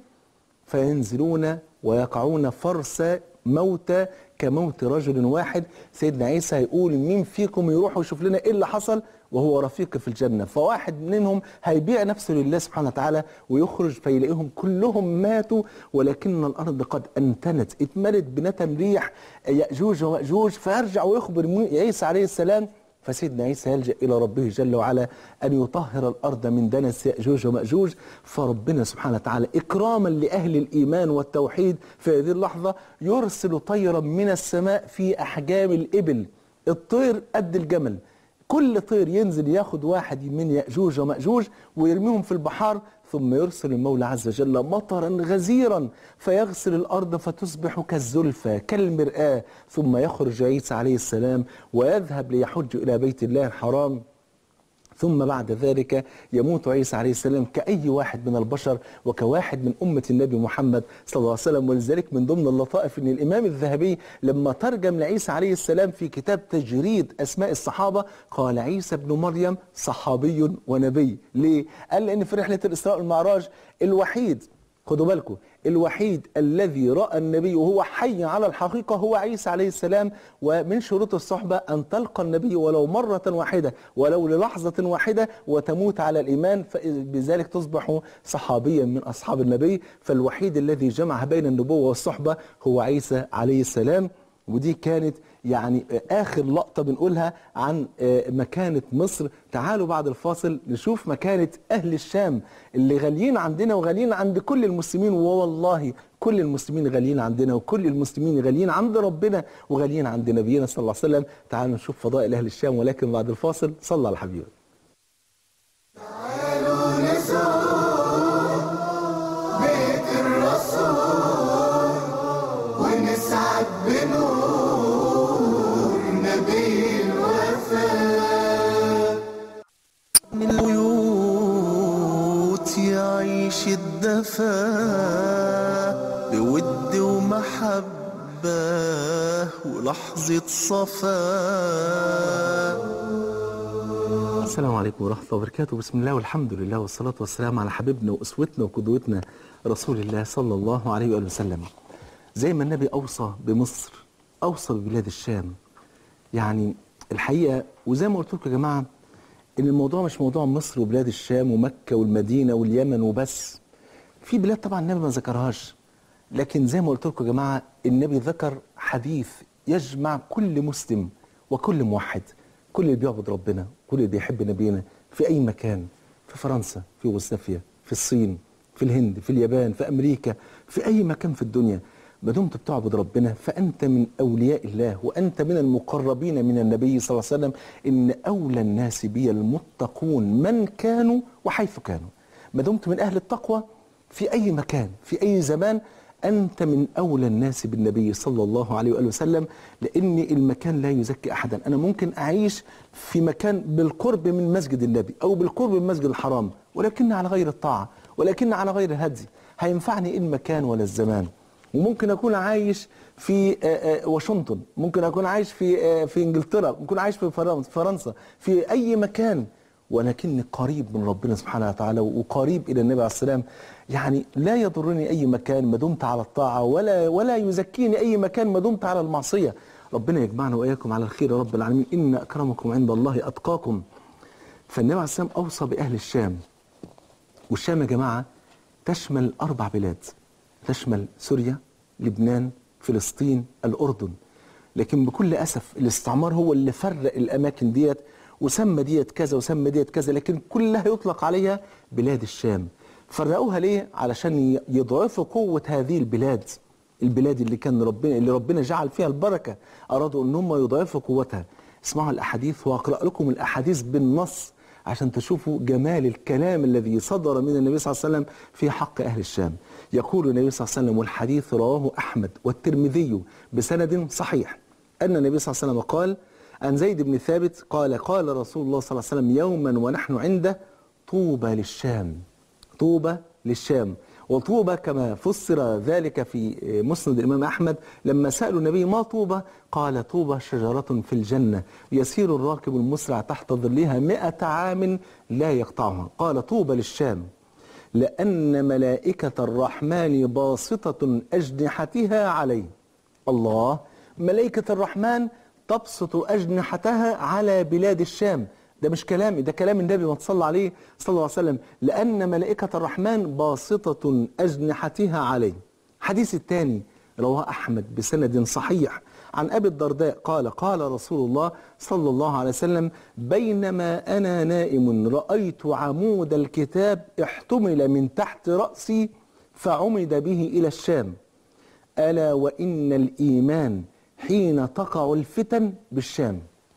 فينزلون ويقعون فرس موتى كموت رجل واحد سيدنا عيسى هيقول مين فيكم يروح ويشوف لنا ايه اللي حصل وهو رفيق في الجنة فواحد منهم هيبيع نفسه لله سبحانه وتعالى ويخرج فيلاقيهم كلهم ماتوا ولكن الأرض قد أنتنت اتملت بنتن ريح يأجوج ومأجوج فيرجع ويخبر عيسى عليه السلام فسيدنا عيسى يلجأ إلى ربه جل وعلا أن يطهر الأرض من دنس يأجوج ومأجوج فربنا سبحانه وتعالى إكراما لأهل الإيمان والتوحيد في هذه اللحظة يرسل طيرا من السماء في أحجام الإبل الطير قد الجمل كل طير ينزل ياخد واحد من يأجوج ومأجوج ويرميهم في البحار ثم يرسل المولى عز وجل مطرا غزيرا فيغسل الأرض فتصبح كالزلفى كالمرآة ثم يخرج عيسى عليه السلام ويذهب ليحج إلى بيت الله الحرام ثم بعد ذلك يموت عيسى عليه السلام كأي واحد من البشر وكواحد من أمة النبي محمد صلى الله عليه وسلم ولذلك من ضمن اللطائف أن الإمام الذهبي لما ترجم لعيسى عليه السلام في كتاب تجريد أسماء الصحابة قال عيسى بن مريم صحابي ونبي ليه؟ قال لأن في رحلة الإسراء والمعراج الوحيد خدوا بالكم الوحيد الذي رأى النبي وهو حي على الحقيقة هو عيسى عليه السلام ومن شروط الصحبة أن تلقى النبي ولو مرة واحدة ولو للحظة واحدة وتموت على الإيمان فبذلك تصبح صحابيا من أصحاب النبي فالوحيد الذي جمع بين النبوة والصحبة هو عيسى عليه السلام ودي كانت يعني آخر لقطة بنقولها عن مكانة مصر تعالوا بعد الفاصل نشوف مكانة أهل الشام اللي غاليين عندنا وغاليين عند كل المسلمين ووالله كل المسلمين غاليين عندنا وكل المسلمين غاليين عند ربنا وغاليين عند نبينا صلى الله عليه وسلم تعالوا نشوف فضائل أهل الشام ولكن بعد الفاصل صلى على الحبيب بيت الرسول ونسعد بنور نبي الوفاء من البيوت يعيش الدفا بود ومحبة ولحظة صفاء السلام عليكم ورحمة الله وبركاته بسم الله والحمد لله والصلاة والسلام على حبيبنا وأسوتنا وقدوتنا رسول الله صلى الله عليه وآله وسلم زي ما النبي أوصى بمصر أوصى ببلاد الشام يعني الحقيقة وزي ما قلت لكم يا جماعة إن الموضوع مش موضوع مصر وبلاد الشام ومكة والمدينة واليمن وبس في بلاد طبعا النبي ما ذكرهاش لكن زي ما قلت لكم يا جماعة النبي ذكر حديث يجمع كل مسلم وكل موحد كل اللي بيعبد ربنا كل اللي بيحب نبينا في أي مكان في فرنسا في يوغوسلافيا في الصين في الهند في اليابان في أمريكا في أي مكان في الدنيا ما دمت بتعبد ربنا فأنت من أولياء الله وأنت من المقربين من النبي صلى الله عليه وسلم إن أولى الناس بي المتقون من كانوا وحيث كانوا ما دمت من أهل التقوى في أي مكان في أي زمان أنت من أولى الناس بالنبي صلى الله عليه وآله وسلم لأن المكان لا يزكي أحدا أنا ممكن أعيش في مكان بالقرب من مسجد النبي أو بالقرب من مسجد الحرام ولكن على غير الطاعة ولكن على غير الهدي هينفعني إيه المكان ولا الزمان وممكن أكون عايش في آه، آه، واشنطن ممكن أكون عايش في آه، في إنجلترا ممكن عايش في فرنسا فرنسا في أي مكان ولكني قريب من ربنا سبحانه وتعالى وقريب الى النبي عليه السلام يعني لا يضرني اي مكان ما دمت على الطاعه ولا ولا يزكيني اي مكان ما دمت على المعصيه ربنا يجمعنا واياكم على الخير يا رب العالمين ان اكرمكم عند الله اتقاكم فالنبي عليه السلام اوصى باهل الشام والشام يا جماعه تشمل اربع بلاد تشمل سوريا لبنان فلسطين الاردن لكن بكل اسف الاستعمار هو اللي فرق الاماكن ديت وسمى ديت كذا وسمى ديت كذا لكن كلها يطلق عليها بلاد الشام فرقوها ليه علشان ي- يضعفوا قوة هذه البلاد البلاد اللي كان ربنا اللي ربنا جعل فيها البركة أرادوا أن هم يضعفوا قوتها اسمعوا الأحاديث وأقرأ لكم الأحاديث بالنص عشان تشوفوا جمال الكلام الذي صدر من النبي صلى الله عليه وسلم في حق أهل الشام يقول النبي صلى الله عليه وسلم والحديث رواه أحمد والترمذي بسند صحيح أن النبي صلى الله عليه وسلم قال عن زيد بن ثابت قال قال رسول الله صلى الله عليه وسلم يوما ونحن عنده طوبى للشام طوبى للشام وطوبى كما فسر ذلك في مسند الإمام أحمد لما سألوا النبي ما طوبى قال طوبى شجرة في الجنة يسير الراكب المسرع تحت ظلها مئة عام لا يقطعها قال طوبى للشام لأن ملائكة الرحمن باسطة أجنحتها عليه الله ملائكة الرحمن تبسط أجنحتها على بلاد الشام ده مش كلامي ده كلام النبي ما تصلى عليه صلى الله عليه وسلم لأن ملائكة الرحمن باسطة أجنحتها عليه حديث الثاني رواه أحمد بسند صحيح عن أبي الدرداء قال قال رسول الله صلى الله عليه وسلم بينما أنا نائم رأيت عمود الكتاب احتمل من تحت رأسي فعمد به إلى الشام ألا وإن الإيمان حين تقع الفتن بالشام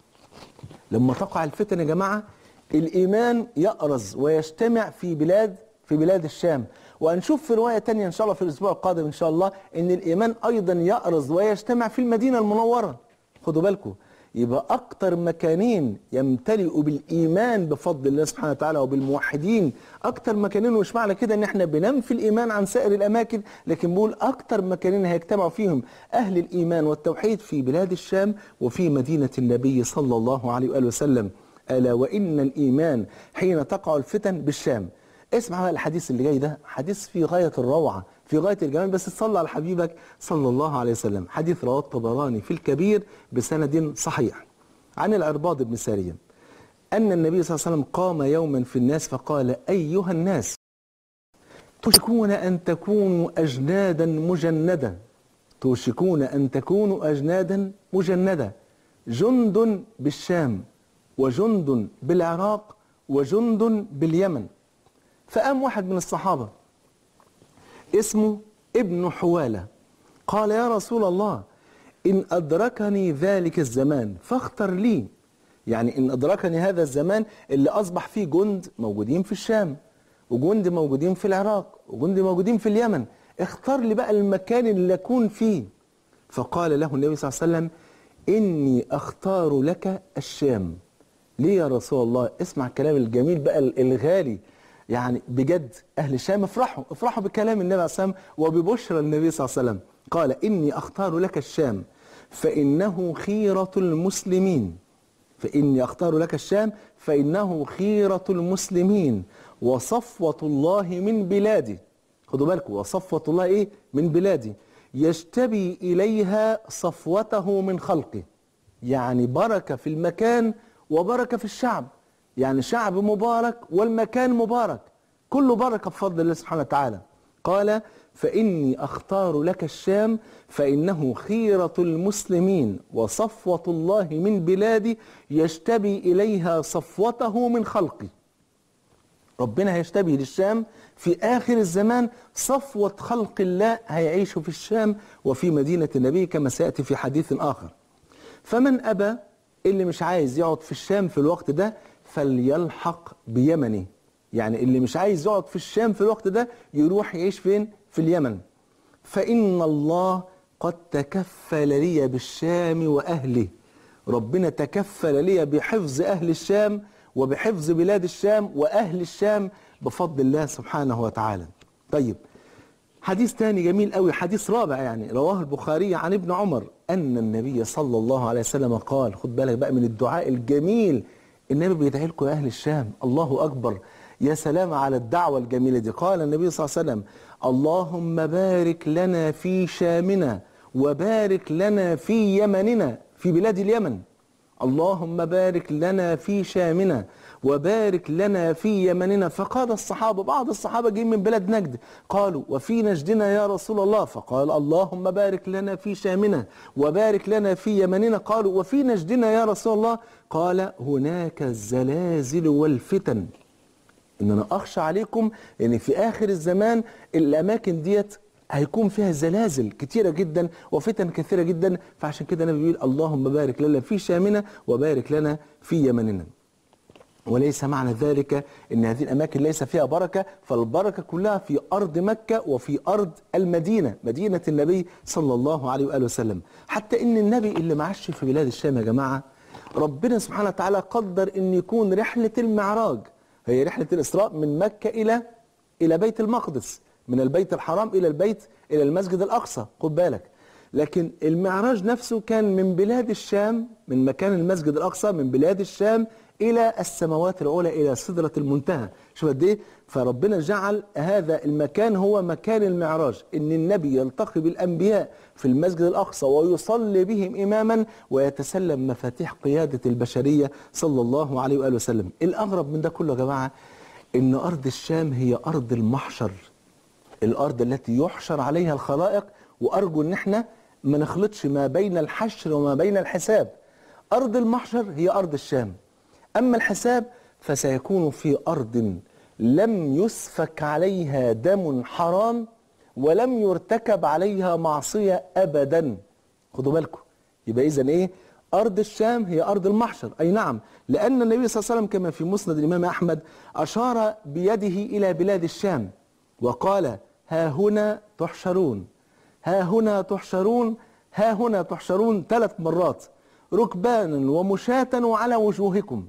لما تقع الفتن يا جماعة الإيمان يأرز ويجتمع في بلاد في بلاد الشام وهنشوف في رواية تانية إن شاء الله في الأسبوع القادم إن شاء الله إن الإيمان أيضا يأرز ويجتمع في المدينة المنورة خدوا بالكم يبقى أكتر مكانين يمتلئوا بالإيمان بفضل الله سبحانه وتعالى وبالموحدين أكتر مكانين ومش معنى كده إن إحنا بننفي الإيمان عن سائر الأماكن لكن بقول أكتر مكانين هيجتمعوا فيهم أهل الإيمان والتوحيد في بلاد الشام وفي مدينة النبي صلى الله عليه وآله وسلم ألا وإن الإيمان حين تقع الفتن بالشام اسمع بقى الحديث اللي جاي ده حديث في غاية الروعة في غاية الجمال بس تصلى على حبيبك صلى الله عليه وسلم حديث رواه الطبراني في الكبير بسند صحيح عن العرباض بن سارية أن النبي صلى الله عليه وسلم قام يوما في الناس فقال أيها الناس توشكون أن تكونوا أجنادا مجندة توشكون أن تكونوا أجنادا مجندة جند بالشام وجند بالعراق وجند باليمن فقام واحد من الصحابة اسمه ابن حوالة قال يا رسول الله إن أدركني ذلك الزمان فاختر لي يعني إن أدركني هذا الزمان اللي أصبح فيه جند موجودين في الشام وجند موجودين في العراق وجند موجودين في اليمن اختار لي بقى المكان اللي أكون فيه فقال له النبي صلى الله عليه وسلم إني أختار لك الشام ليه يا رسول الله اسمع الكلام الجميل بقى الغالي يعني بجد أهل الشام افرحوا افرحوا بكلام النبي عليه الصلاة والسلام وببشرى النبي صلى الله عليه وسلم قال إني أختار لك الشام فإنه خيرة المسلمين فإني أختار لك الشام فإنه خيرة المسلمين وصفوة الله من بلادي خدوا بالكم وصفوة الله إيه من بلادي يجتبي إليها صفوته من خلقه يعني بركة في المكان وبركة في الشعب يعني شعب مبارك والمكان مبارك كله بركة بفضل الله سبحانه وتعالى قال فإني أختار لك الشام فإنه خيرة المسلمين وصفوة الله من بلادي يجتبي إليها صفوته من خلقي ربنا هيشتبه للشام في آخر الزمان صفوة خلق الله هيعيشوا في الشام وفي مدينة النبي كما سيأتي في حديث آخر فمن أبى اللي مش عايز يقعد في الشام في الوقت ده فليلحق بيمنه يعني اللي مش عايز يقعد في الشام في الوقت ده يروح يعيش فين في اليمن فإن الله قد تكفل لي بالشام وأهله ربنا تكفل لي بحفظ أهل الشام وبحفظ بلاد الشام وأهل الشام بفضل الله سبحانه وتعالى طيب حديث تاني جميل قوي حديث رابع يعني رواه البخاري عن ابن عمر أن النبي صلى الله عليه وسلم قال خد بالك بقى من الدعاء الجميل النبي بيدعي لكم يا أهل الشام الله أكبر يا سلام على الدعوة الجميلة دي قال النبي صلى الله عليه وسلم اللهم بارك لنا في شامنا وبارك لنا في يمننا في بلاد اليمن اللهم بارك لنا في شامنا وبارك لنا في يمننا فقال الصحابة بعض الصحابة جايين من بلاد نجد قالوا وفي نجدنا يا رسول الله فقال اللهم بارك لنا في شامنا وبارك لنا في يمننا قالوا وفي نجدنا يا رسول الله قال هناك الزلازل والفتن ان انا اخشى عليكم ان في اخر الزمان الاماكن ديت هيكون فيها زلازل كتيرة جدا وفتن كثيرة جدا فعشان كده النبي بيقول اللهم بارك لنا في شامنا وبارك لنا في يمننا وليس معنى ذلك ان هذه الاماكن ليس فيها بركه فالبركه كلها في ارض مكه وفي ارض المدينه مدينه النبي صلى الله عليه واله وسلم حتى ان النبي اللي معاش في بلاد الشام يا جماعه ربنا سبحانه وتعالى قدر ان يكون رحله المعراج هي رحله الاسراء من مكه الى الى بيت المقدس من البيت الحرام إلى البيت إلى المسجد الأقصى خد بالك لكن المعراج نفسه كان من بلاد الشام من مكان المسجد الأقصى من بلاد الشام إلى السماوات العلى إلى سدرة المنتهى شوف قد إيه فربنا جعل هذا المكان هو مكان المعراج إن النبي يلتقي بالأنبياء في المسجد الأقصى ويصلي بهم إماما ويتسلم مفاتيح قيادة البشرية صلى الله عليه وآله وسلم الأغرب من ده كله يا جماعة إن أرض الشام هي أرض المحشر الارض التي يحشر عليها الخلائق وارجو ان احنا ما نخلطش ما بين الحشر وما بين الحساب ارض المحشر هي ارض الشام اما الحساب فسيكون في ارض لم يسفك عليها دم حرام ولم يرتكب عليها معصيه ابدا خدوا بالكم يبقى اذا ايه ارض الشام هي ارض المحشر اي نعم لان النبي صلى الله عليه وسلم كما في مسند الامام احمد اشار بيده الى بلاد الشام وقال ها هنا تحشرون ها هنا تحشرون ها هنا تحشرون ثلاث مرات ركبانا ومشاة وعلى وجوهكم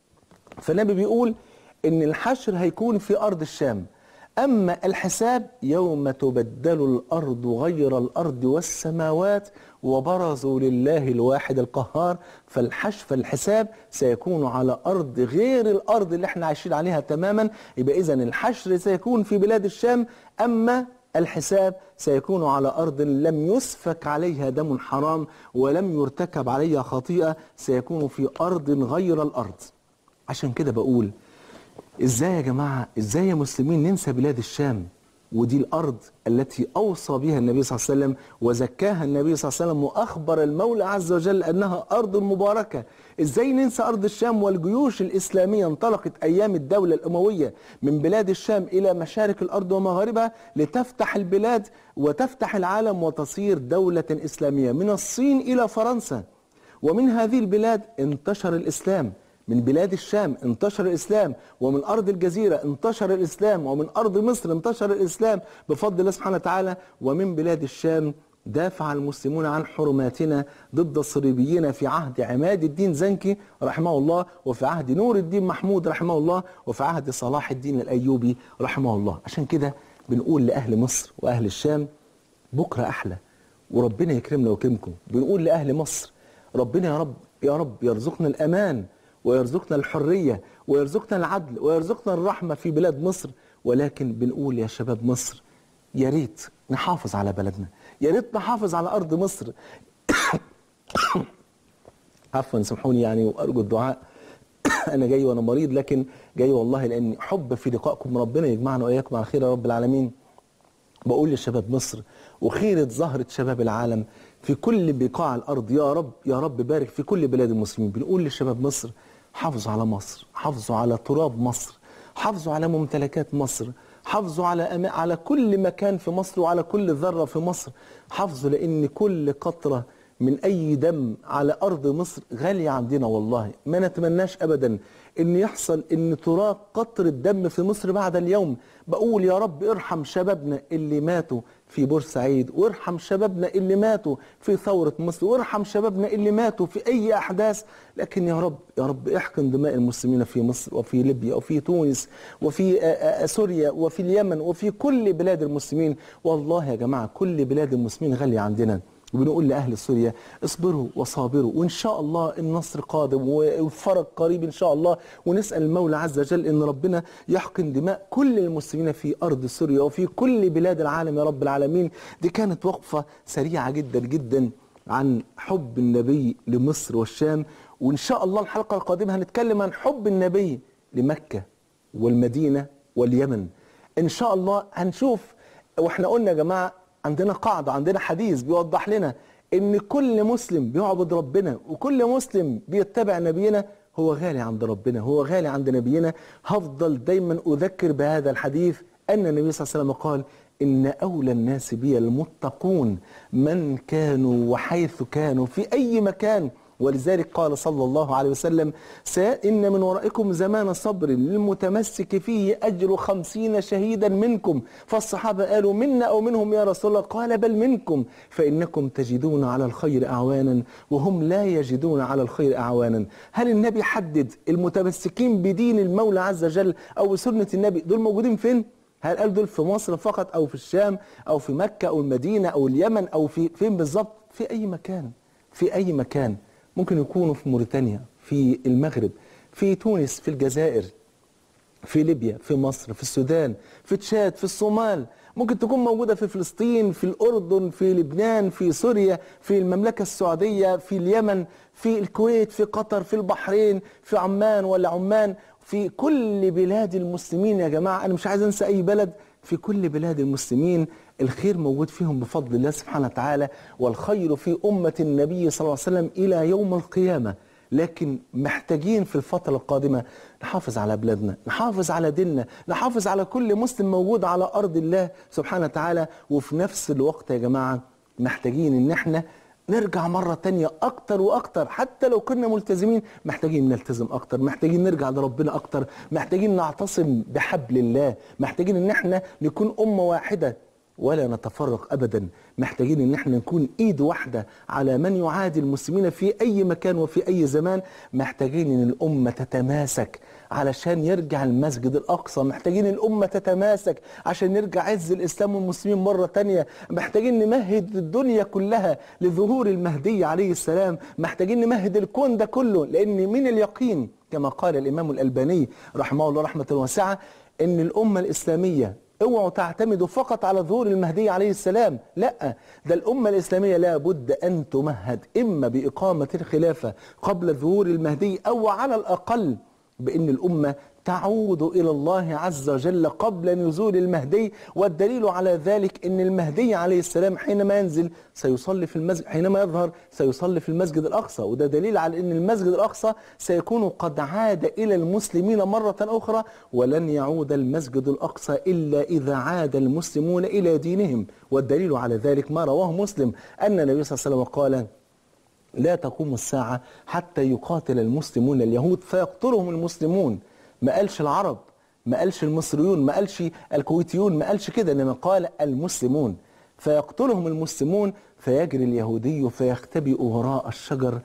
فالنبي بيقول ان الحشر هيكون في ارض الشام اما الحساب يوم تبدل الارض غير الارض والسماوات وبرزوا لله الواحد القهار فالحش فالحساب سيكون على ارض غير الارض اللي احنا عايشين عليها تماما يبقى اذا الحشر سيكون في بلاد الشام اما الحساب سيكون على أرض لم يسفك عليها دم حرام ولم يرتكب عليها خطيئة سيكون في أرض غير الأرض عشان كده بقول ازاي يا جماعة ازاي يا مسلمين ننسى بلاد الشام ودي الأرض التي أوصى بها النبي صلى الله عليه وسلم وزكاها النبي صلى الله عليه وسلم وأخبر المولى عز وجل أنها أرض مباركة إزاي ننسى أرض الشام والجيوش الإسلامية انطلقت أيام الدولة الأموية من بلاد الشام إلى مشارق الأرض ومغاربها لتفتح البلاد وتفتح العالم وتصير دولة إسلامية من الصين إلى فرنسا ومن هذه البلاد انتشر الإسلام من بلاد الشام انتشر الإسلام ومن أرض الجزيرة انتشر الإسلام ومن أرض مصر انتشر الإسلام بفضل الله سبحانه وتعالى ومن بلاد الشام دافع المسلمون عن حرماتنا ضد الصليبيين في عهد عماد الدين زنكي رحمه الله وفي عهد نور الدين محمود رحمه الله وفي عهد صلاح الدين الأيوبي رحمه الله عشان كده بنقول لأهل مصر وأهل الشام بكرة أحلى وربنا يكرمنا ويكرمكم بنقول لأهل مصر ربنا يا رب يا رب يرزقنا الأمان ويرزقنا الحرية ويرزقنا العدل ويرزقنا الرحمة في بلاد مصر ولكن بنقول يا شباب مصر يا ريت نحافظ على بلدنا يا ريت نحافظ على أرض مصر عفوا سامحوني يعني وأرجو الدعاء أنا جاي وأنا مريض لكن جاي والله لأن حب في لقائكم ربنا يجمعنا وإياكم على خير يا رب العالمين بقول لشباب مصر وخيرة زهرة شباب العالم في كل بقاع الأرض يا رب يا رب بارك في كل بلاد المسلمين بنقول لشباب مصر حافظوا على مصر حافظوا على تراب مصر حافظوا على ممتلكات مصر حافظوا على أما على كل مكان في مصر وعلى كل ذرة في مصر حافظوا لأن كل قطرة من أي دم على أرض مصر غالية عندنا والله ما نتمناش أبدا إن يحصل إن تراق قطرة دم في مصر بعد اليوم بقول يا رب ارحم شبابنا اللي ماتوا في بورسعيد وارحم شبابنا اللي ماتوا في ثورة مصر وارحم شبابنا اللي ماتوا في أي أحداث لكن يا رب يا رب احقن دماء المسلمين في مصر وفي ليبيا وفي تونس وفي آه، آه، سوريا وفي اليمن وفي كل بلاد المسلمين والله يا جماعة كل بلاد المسلمين غالية عندنا وبنقول لأهل سوريا اصبروا وصابروا وإن شاء الله النصر قادم والفرج قريب إن شاء الله ونسأل المولى عز وجل إن ربنا يحقن دماء كل المسلمين في أرض سوريا وفي كل بلاد العالم يا رب العالمين دي كانت وقفة سريعة جدا جدا عن حب النبي لمصر والشام وإن شاء الله الحلقة القادمة هنتكلم عن حب النبي لمكة والمدينة واليمن إن شاء الله هنشوف واحنا قلنا يا جماعة عندنا قاعدة عندنا حديث بيوضح لنا ان كل مسلم بيعبد ربنا وكل مسلم بيتبع نبينا هو غالي عند ربنا هو غالي عند نبينا هفضل دايما اذكر بهذا الحديث ان النبي صلى الله عليه وسلم قال ان اولى الناس بي المتقون من كانوا وحيث كانوا في اي مكان ولذلك قال صلى الله عليه وسلم سا- إن من ورائكم زمان صبر للمتمسك فيه أجر خمسين شهيدا منكم فالصحابة قالوا منا أو منهم يا رسول الله قال بل منكم فإنكم تجدون على الخير أعوانا وهم لا يجدون على الخير أعوانا هل النبي حدد المتمسكين بدين المولى عز وجل أو سنة النبي دول موجودين فين؟ هل قال دول في مصر فقط او في الشام او في مكه او المدينه او اليمن او في فين بالظبط في اي مكان في اي مكان ممكن يكونوا في موريتانيا في المغرب في تونس في الجزائر في ليبيا في مصر في السودان في تشاد في الصومال ممكن تكون موجودة في فلسطين في الأردن في لبنان في سوريا في المملكة السعودية في اليمن في الكويت في قطر في البحرين في عمان ولا عمان في كل بلاد المسلمين يا جماعة أنا مش عايز أنسى أي بلد في كل بلاد المسلمين الخير موجود فيهم بفضل الله سبحانه وتعالى والخير في أمة النبي صلى الله عليه وسلم إلى يوم القيامة لكن محتاجين في الفترة القادمة نحافظ على بلادنا نحافظ على ديننا نحافظ على كل مسلم موجود على أرض الله سبحانه وتعالى وفي نفس الوقت يا جماعة محتاجين ان احنا نرجع مرة تانية أكتر وأكتر حتى لو كنا ملتزمين محتاجين نلتزم أكتر محتاجين نرجع لربنا أكتر محتاجين نعتصم بحبل الله محتاجين إن احنا نكون أمة واحدة ولا نتفرق ابدا محتاجين ان احنا نكون ايد واحده على من يعادي المسلمين في اي مكان وفي اي زمان محتاجين ان الامه تتماسك علشان يرجع المسجد الاقصى محتاجين الامه تتماسك عشان يرجع عز الاسلام والمسلمين مره تانية محتاجين نمهد الدنيا كلها لظهور المهدي عليه السلام محتاجين نمهد الكون ده كله لان من اليقين كما قال الامام الالباني رحمه الله رحمه واسعه ان الامه الاسلاميه اوعوا تعتمدوا فقط على ظهور المهدي عليه السلام لا ده الأمة الإسلامية لا بد أن تمهد إما بإقامة الخلافة قبل ظهور المهدي أو على الأقل بأن الأمة تعود إلى الله عز وجل قبل نزول المهدي والدليل على ذلك أن المهدي عليه السلام حينما ينزل سيصلي في المسجد حينما يظهر سيصلي في المسجد الأقصى وده دليل على أن المسجد الأقصى سيكون قد عاد إلى المسلمين مرة أخرى ولن يعود المسجد الأقصى إلا إذا عاد المسلمون إلى دينهم والدليل على ذلك ما رواه مسلم أن النبي صلى الله عليه وسلم قال لا تقوم الساعة حتى يقاتل المسلمون اليهود فيقتلهم المسلمون ما قالش العرب ما قالش المصريون ما قالش الكويتيون ما قالش كده انما قال المسلمون فيقتلهم المسلمون فيجري اليهودي فيختبئ وراء الشجر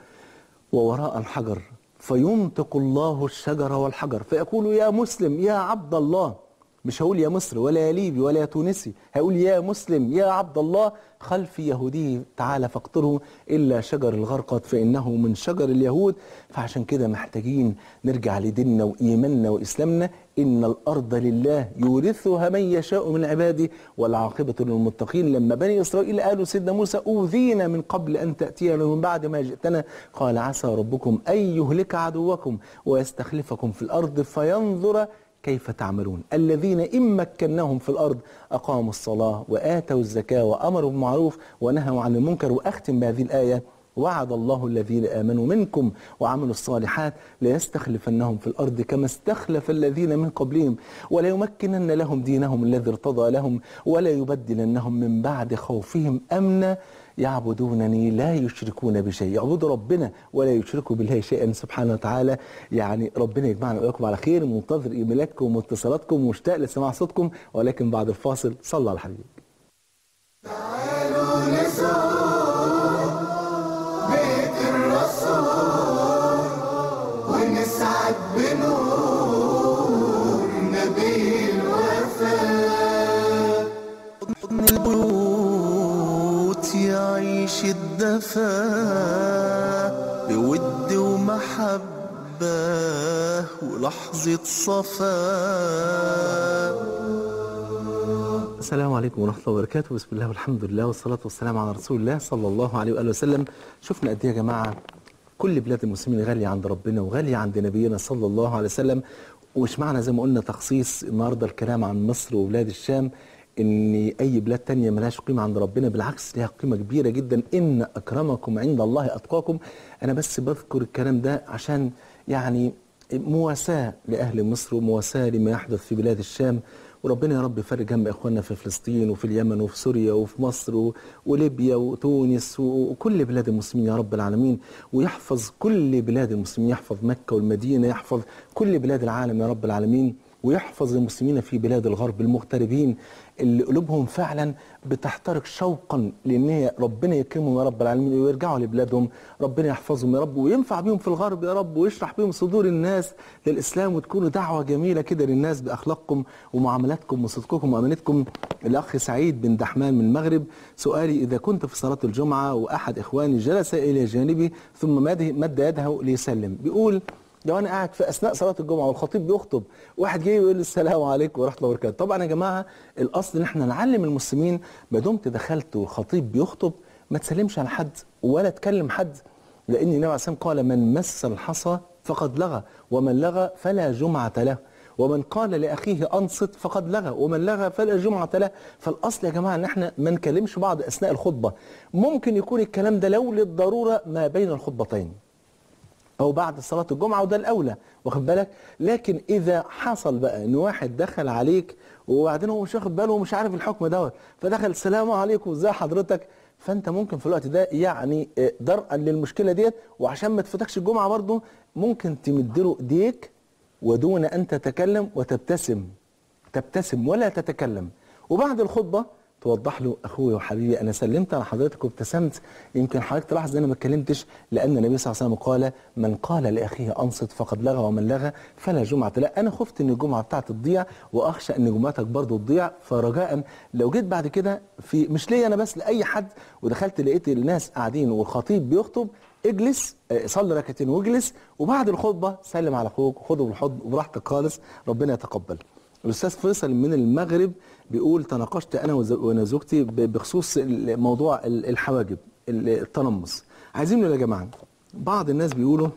ووراء الحجر فينطق الله الشجر والحجر فيقول يا مسلم يا عبد الله مش هقول يا مصر ولا يا ليبي ولا يا تونسي هقول يا مسلم يا عبد الله خلف يهودي تعالى فاقتله إلا شجر الغرقد فإنه من شجر اليهود فعشان كده محتاجين نرجع لديننا وإيماننا وإسلامنا إن الأرض لله يورثها من يشاء من عباده والعاقبة للمتقين لما بني إسرائيل قالوا سيدنا موسى أوذينا من قبل أن تأتينا ومن بعد ما جئتنا قال عسى ربكم أن يهلك عدوكم ويستخلفكم في الأرض فينظر كيف تعملون الذين إن مكناهم في الأرض أقاموا الصلاة وآتوا الزكاة وأمروا بالمعروف ونهوا عن المنكر وأختم بهذه الآية وعد الله الذين آمنوا منكم وعملوا الصالحات ليستخلفنهم في الأرض كما استخلف الذين من قبلهم وليمكنن لهم دينهم الذي ارتضى لهم ولا يبدلنهم من بعد خوفهم أمنا يعبدونني لا يشركون بشيء يعبدوا ربنا ولا يشركوا بالله شيئا سبحانه وتعالى يعني ربنا يجمعنا وإياكم على خير منتظر إيميلاتكم واتصالاتكم ومشتاق لسماع صوتكم ولكن بعد الفاصل صلى على الحبيب بيت الرسول ونسعد بنور نبي الوفاء حضن البيوت يعيش الدفا بود ومحبة ولحظة صفاء السلام عليكم ورحمة الله وبركاته بسم الله والحمد لله والصلاة والسلام على رسول الله صلى الله عليه وآله وسلم شفنا قد إيه يا جماعة كل بلاد المسلمين غالية عند ربنا وغالية عند نبينا صلى الله عليه وسلم ومش معنى زي ما قلنا تخصيص النهاردة الكلام عن مصر وبلاد الشام ان اي بلاد تانية ملهاش قيمة عند ربنا بالعكس ليها قيمة كبيرة جدا ان اكرمكم عند الله اتقاكم انا بس بذكر الكلام ده عشان يعني مواساة لأهل مصر ومواساة لما يحدث في بلاد الشام وربنا يا رب يفرج هم إخواننا في فلسطين وفي اليمن وفي سوريا وفي مصر و- وليبيا وتونس و- وكل بلاد المسلمين يا رب العالمين ويحفظ كل بلاد المسلمين يحفظ مكة والمدينة يحفظ كل بلاد العالم يا رب العالمين ويحفظ المسلمين في بلاد الغرب المغتربين اللي قلوبهم فعلا بتحترق شوقا لان هي ربنا يكرمهم يا رب العالمين ويرجعوا لبلادهم ربنا يحفظهم يا رب وينفع بيهم في الغرب يا رب ويشرح بيهم صدور الناس للاسلام وتكونوا دعوه جميله كده للناس باخلاقكم ومعاملاتكم وصدقكم وامانتكم الاخ سعيد بن دحمان من المغرب سؤالي اذا كنت في صلاه الجمعه واحد اخواني جلس الى جانبي ثم مد مد يده ليسلم بيقول لو انا قاعد في اثناء صلاه الجمعه والخطيب بيخطب واحد جاي يقول لي السلام عليكم ورحمه الله وبركاته طبعا يا جماعه الاصل ان احنا نعلم المسلمين ما دمت دخلت والخطيب بيخطب ما تسلمش على حد ولا تكلم حد لان النبي عليه الصلاه والسلام قال من مس الحصى فقد لغى ومن لغى فلا جمعه له ومن قال لاخيه انصت فقد لغى ومن لغى فلا جمعه له فالاصل يا جماعه ان احنا ما نكلمش بعض اثناء الخطبه ممكن يكون الكلام ده لو للضروره ما بين الخطبتين او بعد صلاه الجمعه وده الاولى واخد بالك لكن اذا حصل بقى ان واحد دخل عليك وبعدين هو مش واخد باله ومش عارف الحكم دوت فدخل السلام عليكم ازي حضرتك فانت ممكن في الوقت ده يعني آه، درءا للمشكله ديت وعشان ما تفوتكش الجمعه برضه ممكن تمد له ايديك ودون ان تتكلم وتبتسم تبتسم ولا تتكلم وبعد الخطبه توضح له اخوي وحبيبي انا سلمت على حضرتك وابتسمت يمكن حضرتك تلاحظ ان انا ما اتكلمتش لان النبي صلى الله عليه وسلم قال من قال لاخيه انصت فقد لغى ومن لغى فلا جمعه لا انا خفت ان الجمعه بتاعتي تضيع واخشى ان جمعتك برضه تضيع فرجاء لو جيت بعد كده في مش ليا انا بس لاي حد ودخلت لقيت الناس قاعدين والخطيب بيخطب اجلس آه، صلي ركعتين واجلس وبعد الخطبه سلم على اخوك وخده بالحضن وبراحتك خالص ربنا يتقبل الاستاذ فيصل من المغرب بيقول تناقشت انا وز- وانا زوجتي ب- بخصوص ال- موضوع ال- الحواجب ال- التنمص عايزين نقول يا جماعه بعض الناس بيقولوا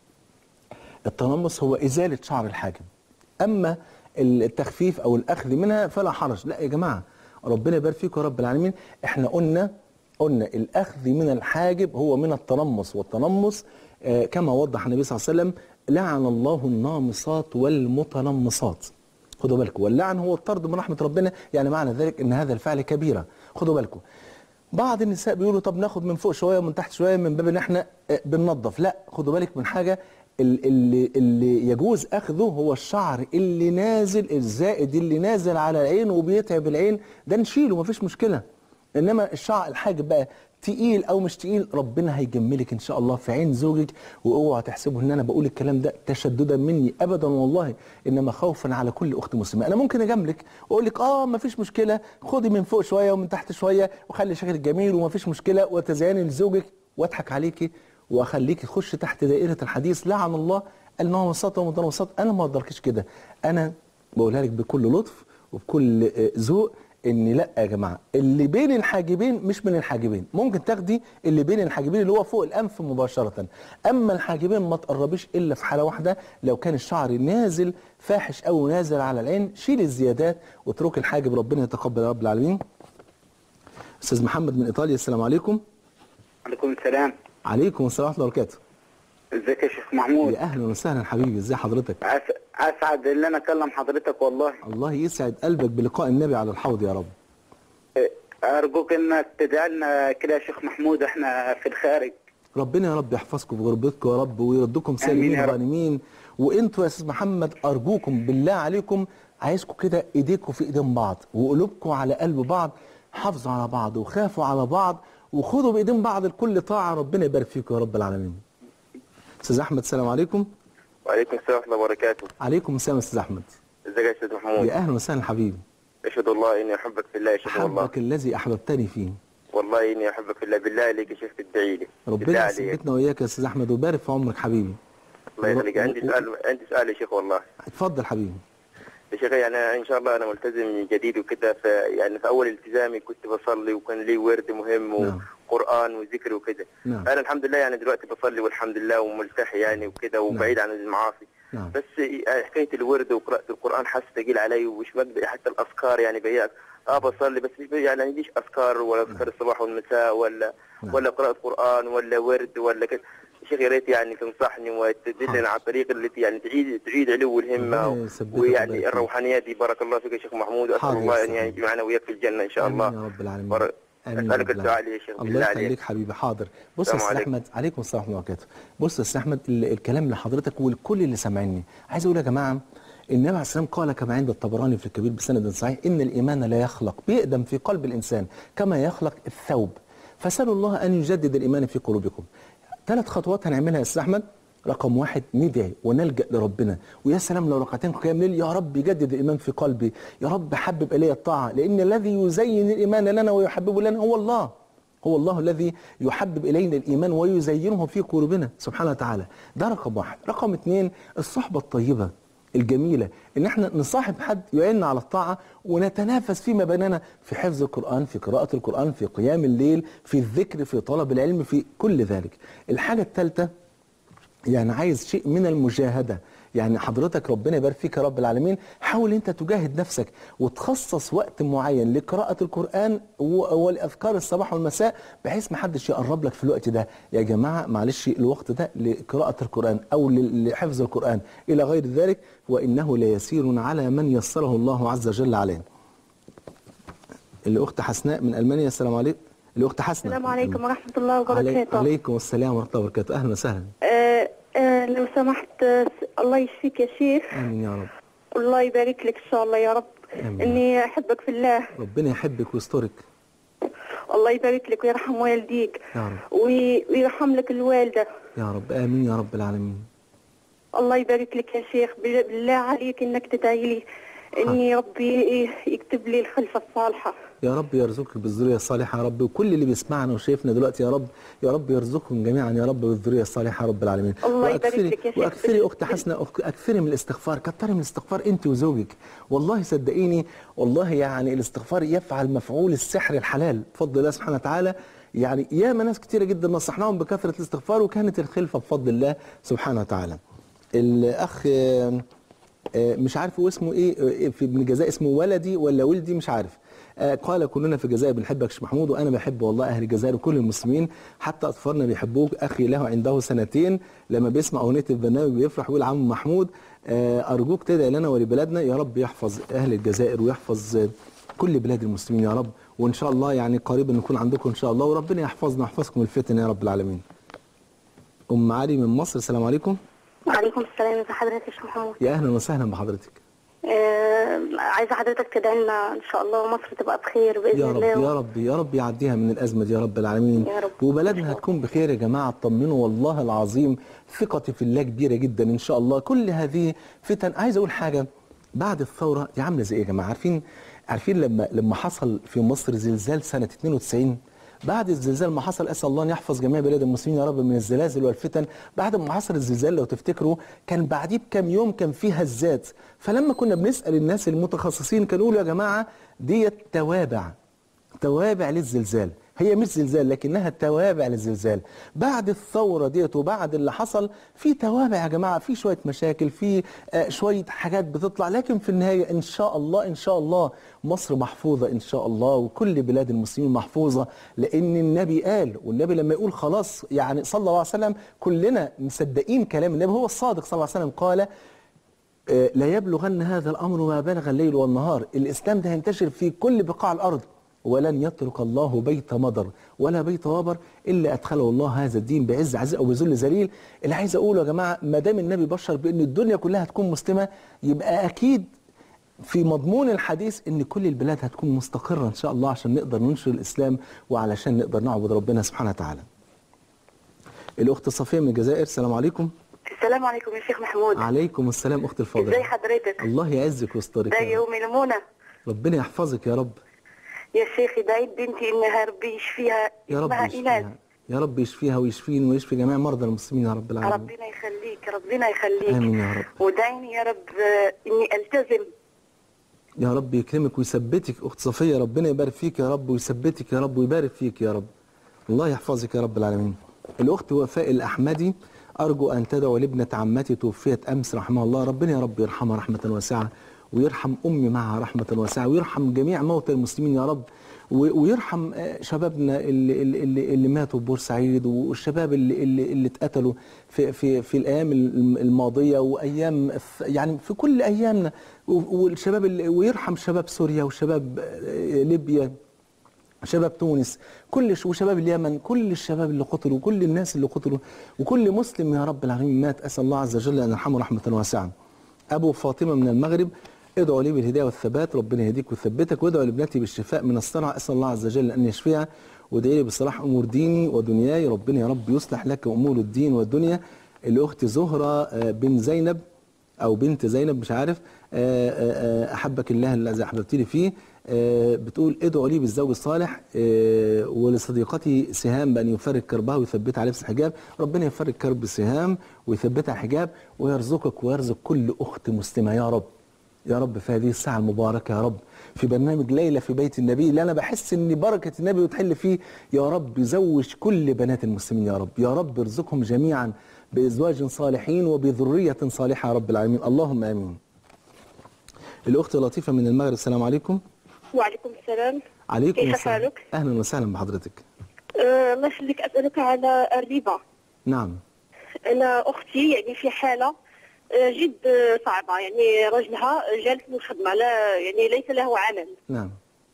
التنمص هو ازاله شعر الحاجب اما التخفيف او الاخذ منها فلا حرج لا يا جماعه ربنا يبارك فيكم يا رب العالمين احنا قلنا قلنا الاخذ من الحاجب هو من التنمص والتنمص آه، كما وضح النبي صلى الله عليه وسلم لعن الله النامصات والمتنمصات خدوا بالكم واللعن هو الطرد من رحمه ربنا يعني معنى ذلك ان هذا الفعل كبيره خدوا بالكم بعض النساء بيقولوا طب ناخد من فوق شويه ومن تحت شويه من باب ان احنا آه، بننظف لا خدوا بالك من حاجه ال- اللي اللي يجوز اخذه هو الشعر اللي نازل الزائد اللي نازل على العين وبيتعب العين ده نشيله مفيش مشكله انما الشعر الحاجب بقى تقيل او مش تقيل ربنا هيجملك ان شاء الله في عين زوجك واوعى تحسبوا ان انا بقول الكلام ده تشددا مني ابدا والله انما خوفا على كل اخت مسلمه انا ممكن اجاملك واقول لك اه مفيش مشكله خدي من فوق شويه ومن تحت شويه وخلي شكلك جميل ومفيش مشكله وتزيني لزوجك واضحك عليكي واخليك تخش تحت دائره الحديث لعن الله النامصات والمتنمصات انا ما اقدركش كده انا بقولها لك بكل لطف وبكل آه، ذوق ان لا يا جماعه اللي بين الحاجبين مش من الحاجبين ممكن تاخدي اللي بين الحاجبين اللي هو فوق الانف مباشره اما الحاجبين ما تقربيش الا في حاله واحده لو كان الشعر نازل فاحش او نازل على العين شيل الزيادات واترك الحاجب ربنا يتقبل يا رب العالمين استاذ محمد من ايطاليا السلام عليكم عليكم السلام عليكم السلام ورحمه الله وبركاته ازيك يا شيخ محمود يا اهلا وسهلا حبيبي ازي حضرتك أس- اسعد ان انا اكلم حضرتك والله الله يسعد قلبك بلقاء النبي على الحوض يا رب ارجوك انك تدعي لنا كده يا شيخ محمود احنا في الخارج ربنا يا رب يحفظكم في غربتكم يا رب ويردكم سالمين يا رب. غانمين وانتوا يا استاذ محمد ارجوكم بالله عليكم عايزكم كده ايديكم في ايدين بعض وقلوبكم على قلب بعض حافظوا على بعض وخافوا على بعض وخدوا بايدين بعض لكل طاعه ربنا يبارك فيكم يا رب العالمين. استاذ احمد السلام عليكم. وعليكم السلام ورحمة الله وبركاته عليكم السلام يا استاذ احمد. ازيك يا استاذ محمود يا اهلا وسهلا حبيبي. اشهد الله اني احبك في الله يا شيخ والله حبك الذي احببتني فيه. والله اني احبك في الله بالله عليك يا شيخ تدعي لي بالله ربنا عليك يثبتنا واياك يا استاذ احمد ويبارك في عمرك حبيبي. الله يخليك عندي سؤال عندي سؤال يا شيخ والله اتفضل حبيبي. يا شيخ يعني ان شاء الله انا ملتزم جديد وكده ف يعني في اول التزامي كنت بصلي وكان لي ورد مهم نعم. وقران وذكر وكده نعم. انا الحمد لله يعني دلوقتي بصلي والحمد لله وملتحي يعني وكده وبعيد عن المعاصي نعم. بس حكايه الورد وقراءه القران حاسس ثقيل علي ومش بقدر حتى الاذكار يعني بياك اه بصلي بس مش بي- يعني ما عنديش اذكار ولا اذكار الصباح والمساء ولا نعم. ولا قراءه قران ولا ورد ولا كده شيخ يا ريت يعني تنصحني حاضر. وتدلني على الطريق التي يعني تعيد تعيد علو الهمه ربنا يثبتك ويعني ويبارك فيك. الروحانيات دي بارك الله فيك يا شيخ محمود واسال حاضر يا الله ان أستاذ. يعني يجمعنا وياك في الجنه ان شاء الله آمين يا رب العالمين بر- آمين يا اسالك رب الدعاء العالمين. لي يا شيخ الله بالله عليك يخليك حبيبي حاضر بص يا السلام استاذ عليكم. احمد عليكم السلام ورحمه الله وبركاته بص يا استاذ احمد ال- الكلام لحضرتك ولكل اللي سامعيني عايز اقول يا جماعه النبي عليه السلام قال كما عند الطبراني في الكبير بسند صحيح ان الايمان لا يخلق بيقدم في قلب الانسان كما يخلق الثوب فسالوا الله ان يجدد الايمان في قلوبكم ثلاث خطوات هنعملها يا استاذ احمد رقم واحد ندعي ونلجا لربنا ويا سلام لو ركعتين قيام ليل يا رب يجدد الايمان في قلبي يا رب حبب الي الطاعه لان الذي يزين الايمان لنا ويحببه لنا هو الله هو الله الذي يحبب إلينا الإيمان ويزينه في قلوبنا سبحانه وتعالى ده رقم واحد رقم اثنين الصحبة الطيبة الجميلة إن احنا نصاحب حد يعيننا على الطاعة ونتنافس فيما بيننا في حفظ القرآن في قراءة القرآن في قيام الليل في الذكر في طلب العلم في كل ذلك الحاجة الثالثة يعني عايز شيء من المجاهدة يعني حضرتك ربنا يبارك فيك يا رب العالمين حاول انت تجاهد نفسك وتخصص وقت معين لقراءة القرآن و- والأذكار الصباح والمساء بحيث ما حدش يقرب لك في الوقت ده يا جماعة معلش الوقت ده لقراءة القرآن أو ل- لحفظ القرآن إلى غير ذلك وإنه ليسير على من يسره الله عز وجل عليه الأخت حسناء من ألمانيا السلام عليكم الأخت حسناء السلام عليكم ورحمة الله علي... وبركاته عليكم السلام ورحمة الله وبركاته أهلا وسهلا آه آه لو سمحت آه س- الله يشفيك يا شيخ آمين يا رب والله يبارك لك إن شاء الله يا رب آمين. إني أحبك في الله ربنا يحبك ويسترك الله يبارك لك ويرحم والديك يا رب وي- ويرحم لك الوالدة يا رب آمين يا رب العالمين الله يبارك لك يا شيخ بال- بالله عليك إنك تدعي لي إني ربي ي- يكتب لي الخلفة الصالحة يا رب يرزقك بالذرية الصالحة يا رب وكل اللي بيسمعنا وشايفنا دلوقتي يا رب يا رب يرزقهم جميعا يا رب بالذرية الصالحة يا رب العالمين الله يبارك وأكثري- لك يا شيخ. واكثري اخت حسنة أخ- اكثري من الاستغفار كتري من الاستغفار انت وزوجك والله صدقيني والله يعني الاستغفار يفعل مفعول السحر الحلال بفضل الله سبحانه وتعالى يعني ياما ناس كتيرة جدا نصحناهم بكثرة الاستغفار وكانت الخلفة بفضل الله سبحانه وتعالى الاخ آه، آه، مش عارف هو اسمه ايه آه، في ابن الجزائر اسمه ولدي ولا ولدي مش عارف آه، قال كلنا في الجزائر بنحبك شيخ محمود وانا بحب والله اهل الجزائر وكل المسلمين حتى اطفالنا بيحبوك اخي له عنده سنتين لما بيسمع اغنيه البرنامج بيفرح ويقول عم محمود آه، ارجوك تدعي لنا ولبلادنا يا رب يحفظ اهل الجزائر ويحفظ آه، كل بلاد المسلمين يا رب وان شاء الله يعني قريبا نكون عندكم ان شاء الله وربنا يحفظنا ويحفظكم من الفتن يا رب العالمين ام علي من مصر السلام عليكم وعليكم السلام ازي حضرتك يا شيخ محمود يا اهلا وسهلا بحضرتك آه عايزة حضرتك تدعي لنا إن شاء الله ومصر تبقى بخير بإذن يا رب الله يا رب يا رب يعديها من الأزمة دي يا رب العالمين يا رب. وبلدنا هتكون بخير يا جماعة اطمنوا والله العظيم ثقتي في الله كبيرة جدا إن شاء الله كل هذه فتن عايز أقول حاجة بعد الثورة دي عاملة زي إيه يا جماعة عارفين عارفين لما لما حصل في مصر زلزال سنة 92 بعد الزلزال ما حصل اسال الله ان يحفظ جميع بلاد المسلمين يا رب من الزلازل والفتن بعد ما حصل الزلزال لو تفتكروا كان بعديه بكام يوم كان فيه هزات فلما كنا بنسال الناس المتخصصين كانوا يقولوا يا جماعه ديت توابع توابع للزلزال هي مش زلزال لكنها توابع للزلزال بعد الثورة ديت وبعد اللي حصل في توابع يا جماعة في شوية مشاكل في آه، شوية حاجات بتطلع لكن في النهاية إن شاء الله إن شاء الله مصر محفوظة إن شاء الله وكل بلاد المسلمين محفوظة لأن النبي قال والنبي لما يقول خلاص يعني صلى الله عليه وسلم كلنا مصدقين كلام النبي هو الصادق صلى الله عليه وسلم قال آه، لا يبلغن هذا الأمر ما بلغ الليل والنهار الإسلام ده ينتشر في كل بقاع الأرض ولن يترك الله بيت مضر ولا بيت وبر إلا أدخله الله هذا الدين بعز عزيز أو بذل ذليل اللي عايز أقوله يا جماعة ما دام النبي بشر بأن الدنيا كلها هتكون مسلمة يبقى أكيد في مضمون الحديث ان كل البلاد هتكون مستقرة ان شاء الله عشان نقدر ننشر الاسلام وعلشان نقدر نعبد ربنا سبحانه وتعالى. الاخت صفية من الجزائر السلام عليكم. السلام عليكم يا شيخ محمود عليكم السلام اختي الفاضله. ازي حضرتك الله يعزك ويسترك ده يا رب. يوم المنى ربنا يحفظك يا رب يا شيخ ادعي بنتي انها ربي يشفيها يا رب اسمها ايناس يشفيها يا رب يشفيها ويشفيني ويشفي جميع مرضى المسلمين يا رب العالمين ربنا يخليك ربنا يخليك آمين يا رب. ودعيني يا رب آه، اني التزم يا رب يكرمك ويثبتك اخت صفيه ربنا يبارك فيك يا رب ويثبتك يا رب ويبارك فيك يا رب الله يحفظك يا رب العالمين الاخت وفاء الاحمدي ارجو ان تدعو لابنه عمتي توفيت امس رحمها الله ربنا يا رب يرحمها رحمه واسعه ويرحم امي معها رحمه واسعه ويرحم جميع موتى المسلمين يا رب و- ويرحم آه، شبابنا اللي, اللي, اللي, اللي ماتوا في بورسعيد والشباب اللي, اللي, اللي اتقتلوا في, في, في الايام الم- الماضيه وايام الث- يعني في كل ايامنا و- والشباب اللي ويرحم شباب سوريا وشباب آه، ليبيا شباب تونس كل ش- وشباب اليمن كل الشباب اللي قتلوا كل الناس اللي قتلوا وكل مسلم يا رب العالمين مات اسال الله عز وجل ان يرحمه رحمه واسعه ابو فاطمه من المغرب ادعوا لي بالهدايه والثبات ربنا يهديك ويثبتك وادعوا لابنتي بالشفاء من الصرع اسال الله عز وجل ان يشفيها وادعي لي بصلاح امور ديني ودنياي ربنا يا رب يصلح لك امور الدين والدنيا الاخت زهره آه، بن زينب او بنت زينب مش عارف آه، آه، آه، احبك الله الذي احببتني فيه آه، بتقول ادعوا لي بالزوج الصالح آه، ولصديقتي سهام بان يفرج كربها ويثبتها على لبس الحجاب ربنا يفرج كرب سهام ويثبتها على الحجاب ويرزقك ويرزق كل اخت مسلمه يا رب يا رب في هذه الساعة المباركة يا رب في برنامج ليلة في بيت النبي اللي أنا بحس إن بركة النبي بتحل فيه يا رب زوج كل بنات المسلمين يا رب يا رب ارزقهم جميعا بأزواج صالحين وبذرية صالحة يا رب العالمين اللهم آمين الأخت لطيفة من المغرب السلام عليكم وعليكم السلام عليكم كيف السلام حالك؟ أهلا وسهلا بحضرتك أه الله يخليك أسألك على الربا نعم أنا أختي يعني في حالة آه، جد آه، صعبة يعني رجلها جالس من الخدمة لا يعني ليس له عمل نعم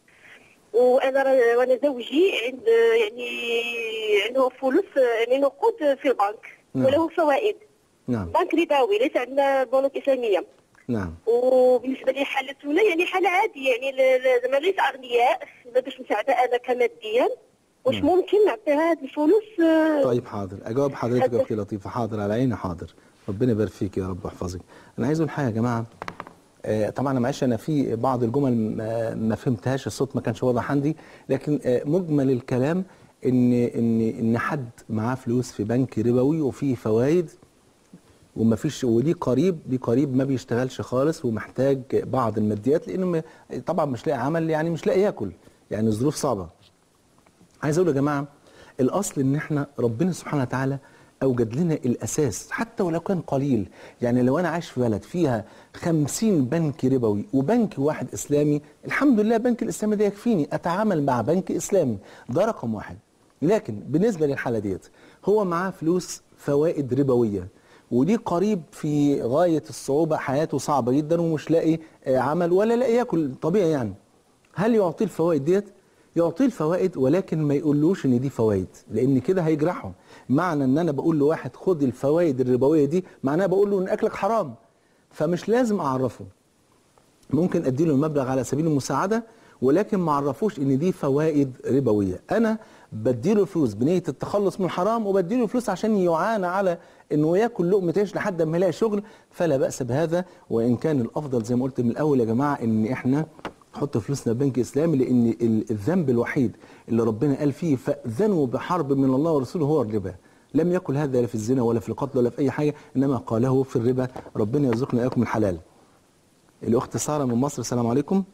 وأنا ر- وأنا زوجي عند يعني عنده فلوس آه، يعني نقود في البنك نعم. وله فوائد نعم بنك ربوي ليس عندنا بنوك إسلامية نعم وبالنسبه لي حالتنا يعني حاله عاديه يعني ل- ل- زعما ليس اغنياء ما باش نساعدها انا كماديا واش نعم. ممكن نعطيها هذه الفلوس آه، طيب حاضر اجاوب حضرتك يا اختي لطيفه حاضر على عيني حاضر ربنا يبارك فيك يا رب ويحفظك انا عايز اقول حاجه يا جماعه آه، طبعا انا معلش انا في بعض الجمل ما, ما فهمتهاش الصوت ما كانش واضح عندي لكن آه، مجمل الكلام ان ان ان حد معاه فلوس في بنك ربوي وفيه فوائد وما فيش وليه قريب ليه قريب ما بيشتغلش خالص ومحتاج بعض الماديات لانه م- طبعا مش لاقي عمل يعني مش لاقي ياكل يعني الظروف صعبه عايز اقول يا جماعه الاصل ان احنا ربنا سبحانه وتعالى اوجد لنا الاساس حتى ولو كان قليل يعني لو انا عايش في بلد فيها خمسين بنك ربوي وبنك واحد اسلامي الحمد لله بنك الاسلامي ده يكفيني اتعامل مع بنك اسلامي ده رقم واحد لكن بالنسبه للحاله ديت هو معاه فلوس فوائد ربويه ودي قريب في غايه الصعوبه حياته صعبه جدا ومش لاقي آه، عمل ولا لاقي ياكل طبيعي يعني هل يعطيه الفوائد ديت يعطيه الفوائد ولكن ما يقولوش ان دي فوائد لان كده هيجرحه معنى ان انا بقول لواحد خد الفوائد الربويه دي معناها بقول له ان اكلك حرام فمش لازم اعرفه ممكن اديله المبلغ على سبيل المساعده ولكن ما اعرفوش ان دي فوائد ربويه انا بديله فلوس بنيه التخلص من الحرام وبديله فلوس عشان يعانى على انه ياكل لقمه عيش لحد ما يلاقي شغل فلا باس بهذا وان كان الافضل زي ما قلت من الاول يا جماعه ان احنا نحط فلوسنا في بنك اسلامي لان ال- الذنب الوحيد اللي ربنا قال فيه فاذنوا بحرب من الله ورسوله هو الربا لم يقل هذا لا في الزنا ولا في القتل ولا في اي حاجه انما قاله في الربا ربنا يرزقنا اياكم الحلال الاخت ساره من مصر السلام عليكم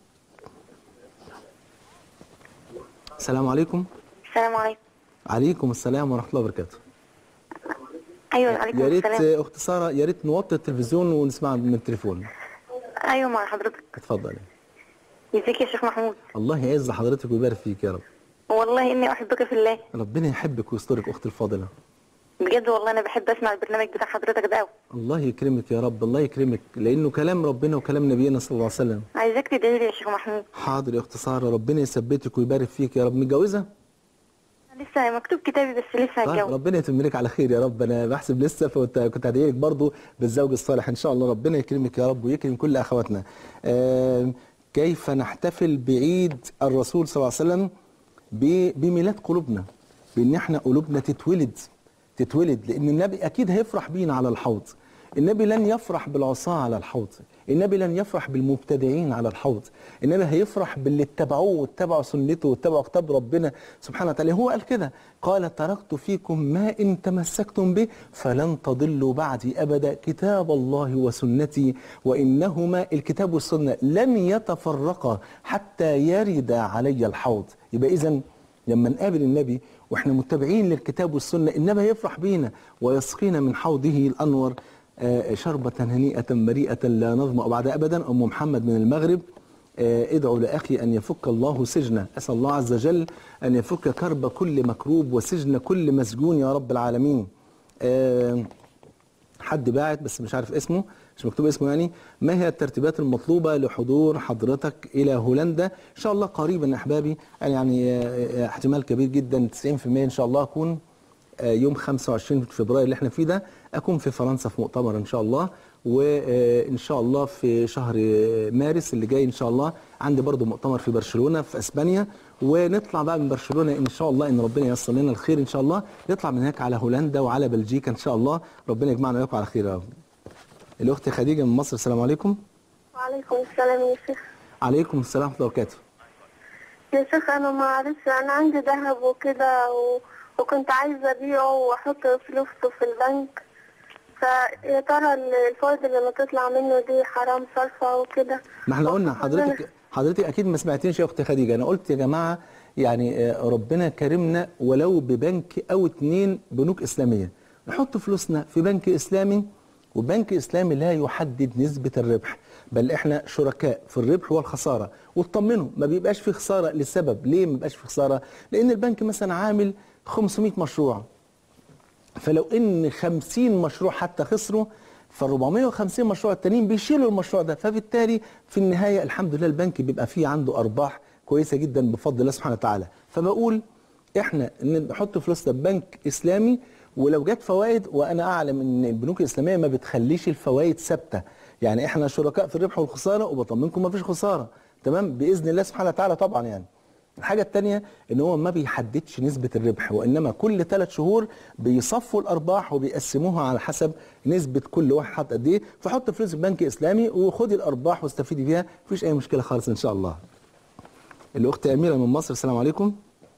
السلام عليكم السلام عليكم عليكم السلام ورحمه الله وبركاته ايوه عليكم يا ريت السلام اخت ساره يا ريت نوطي التلفزيون ونسمع من التليفون ايوه مع حضرتك اتفضلي ازيك يا شيخ محمود الله يعز حضرتك ويبارك فيك يا رب والله اني احبك في الله ربنا يحبك ويسترك اختي الفاضله بجد والله انا بحب اسمع البرنامج بتاع حضرتك ده قوي الله يكرمك يا رب الله يكرمك لانه كلام ربنا وكلام نبينا صلى الله عليه وسلم عايزاك تدعي لي يا شيخ محمود حاضر يا اخت ساره ربنا يثبتك ويبارك فيك يا رب متجوزه لسه مكتوب كتابي بس لسه طيب هتجوز ربنا يتم لك على خير يا رب انا بحسب لسه فكنت كنت هدعي لك برضه بالزوج الصالح ان شاء الله ربنا يكرمك يا رب ويكرم كل اخواتنا آه كيف نحتفل بعيد الرسول صلى الله عليه وسلم ب- بميلاد قلوبنا بان احنا قلوبنا تتولد تتولد لان النبي اكيد هيفرح بينا على الحوض النبي لن يفرح بالعصاة على الحوض النبي لن يفرح بالمبتدعين على الحوض النبي هيفرح باللي اتبعوه واتبعوا سنته واتبعوا كتاب ربنا سبحانه وتعالى هو قال كده قال تركت فيكم ما إن تمسكتم به فلن تضلوا بعدي أبدا كتاب الله وسنتي وإنهما الكتاب والسنة لن يتفرقا حتى يرد علي الحوض يبقى إذن لما نقابل النبي واحنا متبعين للكتاب والسنه النبي هيفرح بينا ويسقينا من حوضه الانور آه، شربة هنيئة مريئة لا نظمأ بعد أبدا أم محمد من المغرب آه، ادعوا لأخي أن يفك الله سجنه أسأل الله عز وجل أن يفك كرب كل مكروب وسجن كل مسجون يا رب العالمين آه، حد باعت بس مش عارف اسمه مش مكتوب اسمه يعني ما هي الترتيبات المطلوبة لحضور حضرتك إلى هولندا إن شاء الله قريبا يا أحبابي أنا يعني آه، آه، احتمال كبير جدا 90% إن شاء الله أكون آه، يوم 25 فبراير اللي احنا فيه ده أكون في فرنسا في مؤتمر إن شاء الله وان شاء الله في شهر مارس اللي جاي ان شاء الله عندي برضو مؤتمر في برشلونه في اسبانيا ونطلع بقى من برشلونه ان شاء الله ان ربنا ييسر لنا الخير ان شاء الله نطلع من هناك على هولندا وعلى بلجيكا ان شاء الله ربنا يجمعنا وياكم على خير يا رب الاخت خديجه من مصر السلام عليكم وعليكم السلام يا شيخ عليكم السلام ورحمه الله وبركاته يا شيخ انا ما اعرفش انا عندي ذهب وكده و... وكنت عايزه ابيعه واحط فلوسه في البنك فيا ترى الفوائد اللي بتطلع منه دي حرام صرفه وكده ما احنا قلنا حضرتك حضرتك اكيد ما سمعتنيش يا اختي خديجه انا قلت يا جماعه يعني آه، ربنا كرمنا ولو ببنك او اتنين بنوك اسلاميه نحط فلوسنا في بنك اسلامي وبنك اسلامي لا يحدد نسبه الربح بل احنا شركاء في الربح والخساره واطمنوا ما بيبقاش في خساره لسبب ليه ما بيبقاش في خساره لان البنك مثلا عامل 500 مشروع فلو ان 50 مشروع حتى خسروا فال 450 مشروع التانيين بيشيلوا المشروع ده فبالتالي في النهايه الحمد لله البنك بيبقى فيه عنده ارباح كويسه جدا بفضل الله سبحانه وتعالى فبقول احنا ان نحط فلوسنا في بنك اسلامي ولو جت فوائد وانا اعلم ان البنوك الاسلاميه ما بتخليش الفوائد ثابته يعني احنا شركاء في الربح والخساره وبطمنكم ما فيش خساره تمام باذن الله سبحانه وتعالى طبعا يعني الحاجة التانية ان هو ما بيحددش نسبة الربح وانما كل ثلاث شهور بيصفوا الارباح وبيقسموها على حسب نسبة كل واحد حط قد ايه فحط فلوس في بنك اسلامي وخدي الارباح واستفيدي بيها مفيش اي مشكلة خالص ان شاء الله الاخت اميرة من مصر السلام عليكم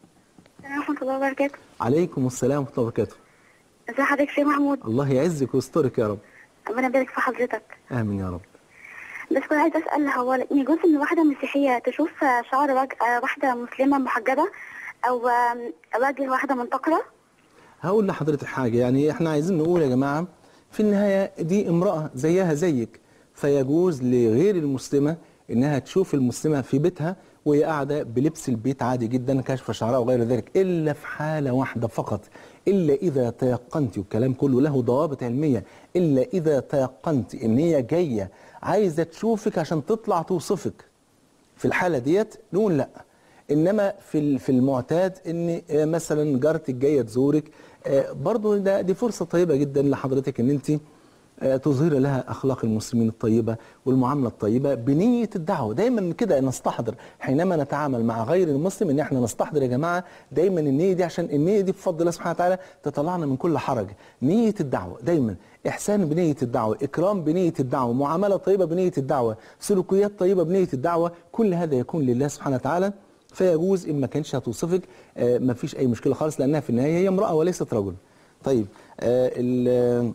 ورحمه الله وبركاته عليكم السلام ورحمة الله وبركاته ازي حضرتك يا محمود الله يعزك ويسترك يا رب ربنا يبارك في حضرتك امين يا رب بس كنت عايزه اسال هو يجوز ان واحده مسيحيه تشوف شعر وجه آه، واحده مسلمه محجبه او آم، وجه واحده منتقره هقول لحضرتك حاجة يعني احنا عايزين نقول يا جماعة في النهاية دي امرأة زيها زيك فيجوز لغير المسلمة انها تشوف المسلمة في بيتها وهي قاعدة بلبس البيت عادي جدا كاشفة شعرها وغير ذلك إلا في حالة واحدة فقط إلا إذا تيقنت والكلام كله له ضوابط علمية إلا إذا تيقنت إن هي جاية عايزة تشوفك عشان تطلع توصفك في الحالة ديت نقول لا انما في ال- في المعتاد ان آه، مثلا جارتك جايه تزورك آه، برضو ده دي فرصه طيبه جدا لحضرتك ان انت آه، تظهر لها اخلاق المسلمين الطيبه والمعامله الطيبه بنيه الدعوه دايما كده نستحضر حينما نتعامل مع غير المسلم ان احنا نستحضر يا جماعه دايما النيه دي عشان النيه دي بفضل الله سبحانه وتعالى تطلعنا من كل حرج نيه الدعوه دايما احسان بنيه الدعوه اكرام بنيه الدعوه معامله طيبه بنيه الدعوه سلوكيات طيبه بنيه الدعوه كل هذا يكون لله سبحانه وتعالى فيجوز ان ما كانش هتوصفك آه، ما فيش اي مشكله خالص لانها في النهايه هي امراه وليست رجل طيب آه، ال-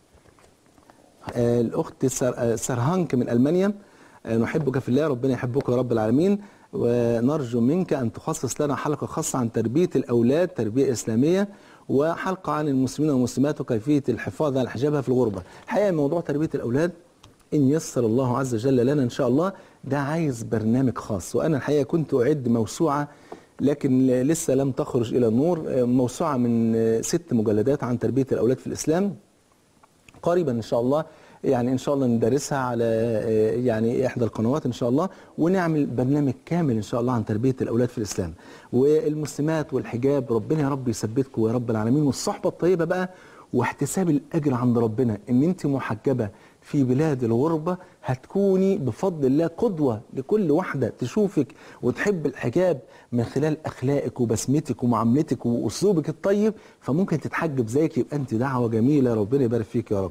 آه، الاخت سر- آه، سرهانك من المانيا آه، نحبك في الله ربنا يحبك يا رب العالمين ونرجو منك ان تخصص لنا حلقه خاصه عن تربيه الاولاد تربيه اسلاميه وحلقه عن المسلمين والمسلمات وكيفيه الحفاظ على حجابها في الغربه الحقيقه موضوع تربيه الاولاد ان يسر الله عز وجل لنا ان شاء الله ده عايز برنامج خاص وانا الحقيقه كنت اعد موسوعه لكن لسه لم تخرج الى النور آه، موسوعه من آه، ست مجلدات عن تربيه الاولاد في الاسلام قريبا ان شاء الله يعني ان شاء الله ندرسها على آه، يعني احدى القنوات ان شاء الله ونعمل برنامج كامل ان شاء الله عن تربيه الاولاد في الاسلام والمسلمات والحجاب ربنا يا رب يثبتكم يا رب العالمين والصحبه الطيبه بقى واحتساب الاجر عند ربنا ان انت محجبه في بلاد الغربة هتكوني بفضل الله قدوة لكل واحدة تشوفك وتحب الحجاب من خلال أخلاقك وبسمتك ومعاملتك وأسلوبك الطيب فممكن تتحجب زيك يبقى أنت دعوة جميلة ربنا يبارك فيك يا رب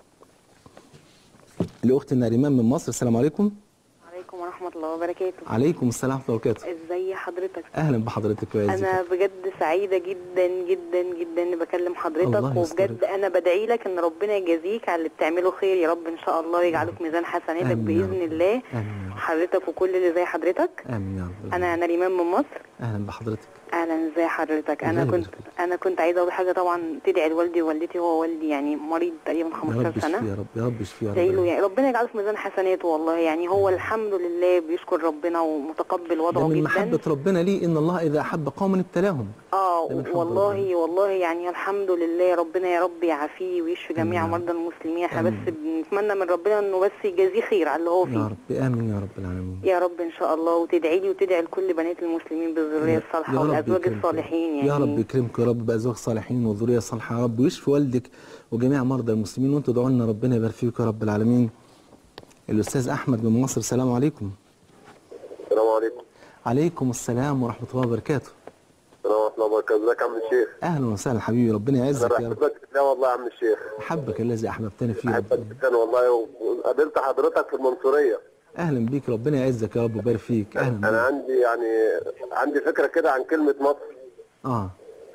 الأخت ناريمان من مصر السلام عليكم عليكم ورحمة الله وبركاته عليكم السلام ورحمة الله وبركاته ازي حضرتك أهلا بحضرتك يا عزيزي. انا بجد سعيدة جدا جدا جدا اني بكلم حضرتك الله يسترك. وبجد انا بدعي لك ان ربنا يجازيك على اللي بتعمله خير يا رب ان شاء الله ويجعله في ميزان حسناتك آمين يا باذن رب. الله آمين يا رب. حضرتك وكل اللي زي حضرتك آمين يا رب انا نريمان من مصر أهلا بحضرتك اهلا ازي حضرتك انا الله كنت يبارك فيك. انا كنت عايزه اقول حاجه طبعا تدعي لوالدي ووالدتي هو والدي يعني مريض تقريبا يا 15 رب سنه اشفي يا رب يا رب اشفي يا ادعي له رب يعني ربنا يجعله في ميزان حسناته والله يعني هو الحمد لله بيشكر ربنا ومتقبل ده وضعه من جدا محبة ربنا ليه إن الله إذا أحب قوما ابتلاهم اه ده من حب والله والله يعني الحمد لله ربنا يا رب يعافيه ويشفي جميع آمين. مرضى المسلمين احنا آمين. بس بنتمنى من ربنا انه بس يجازيه خير على اللي هو يا فيه رب امين يا رب العالمين يا رب ان شاء الله وتدعي لي وتدعي لكل بنات المسلمين بالذريه يا الصالحه رب والازواج يكرمك. الصالحين يعني يا رب يكرمك يا رب بأزواج صالحين وذرية صالحة يا رب ويشفي والدك وجميع مرضى المسلمين وانتوا ادعوا لنا ربنا يبارك فيكم يا رب العالمين الأستاذ أحمد من مصر السلام عليكم السلام عليكم عليكم السلام ورحمة الله وبركاته السلام ورحمه الله وبركاته ازيك يا عم الشيخ أهلا وسهلا حبيبي ربنا انا يعزك يا رب بحبك لا والله يا عم الشيخ حبك الذي أحببتني فيه بحبك رب. جدا والله وقابلت حضرتك في المنصوريه أهلا بيك ربنا يعزك يا رب ويبارك فيك أهلا انا بيك عندي يعني عندي فكره كده عن كلمه مصر آه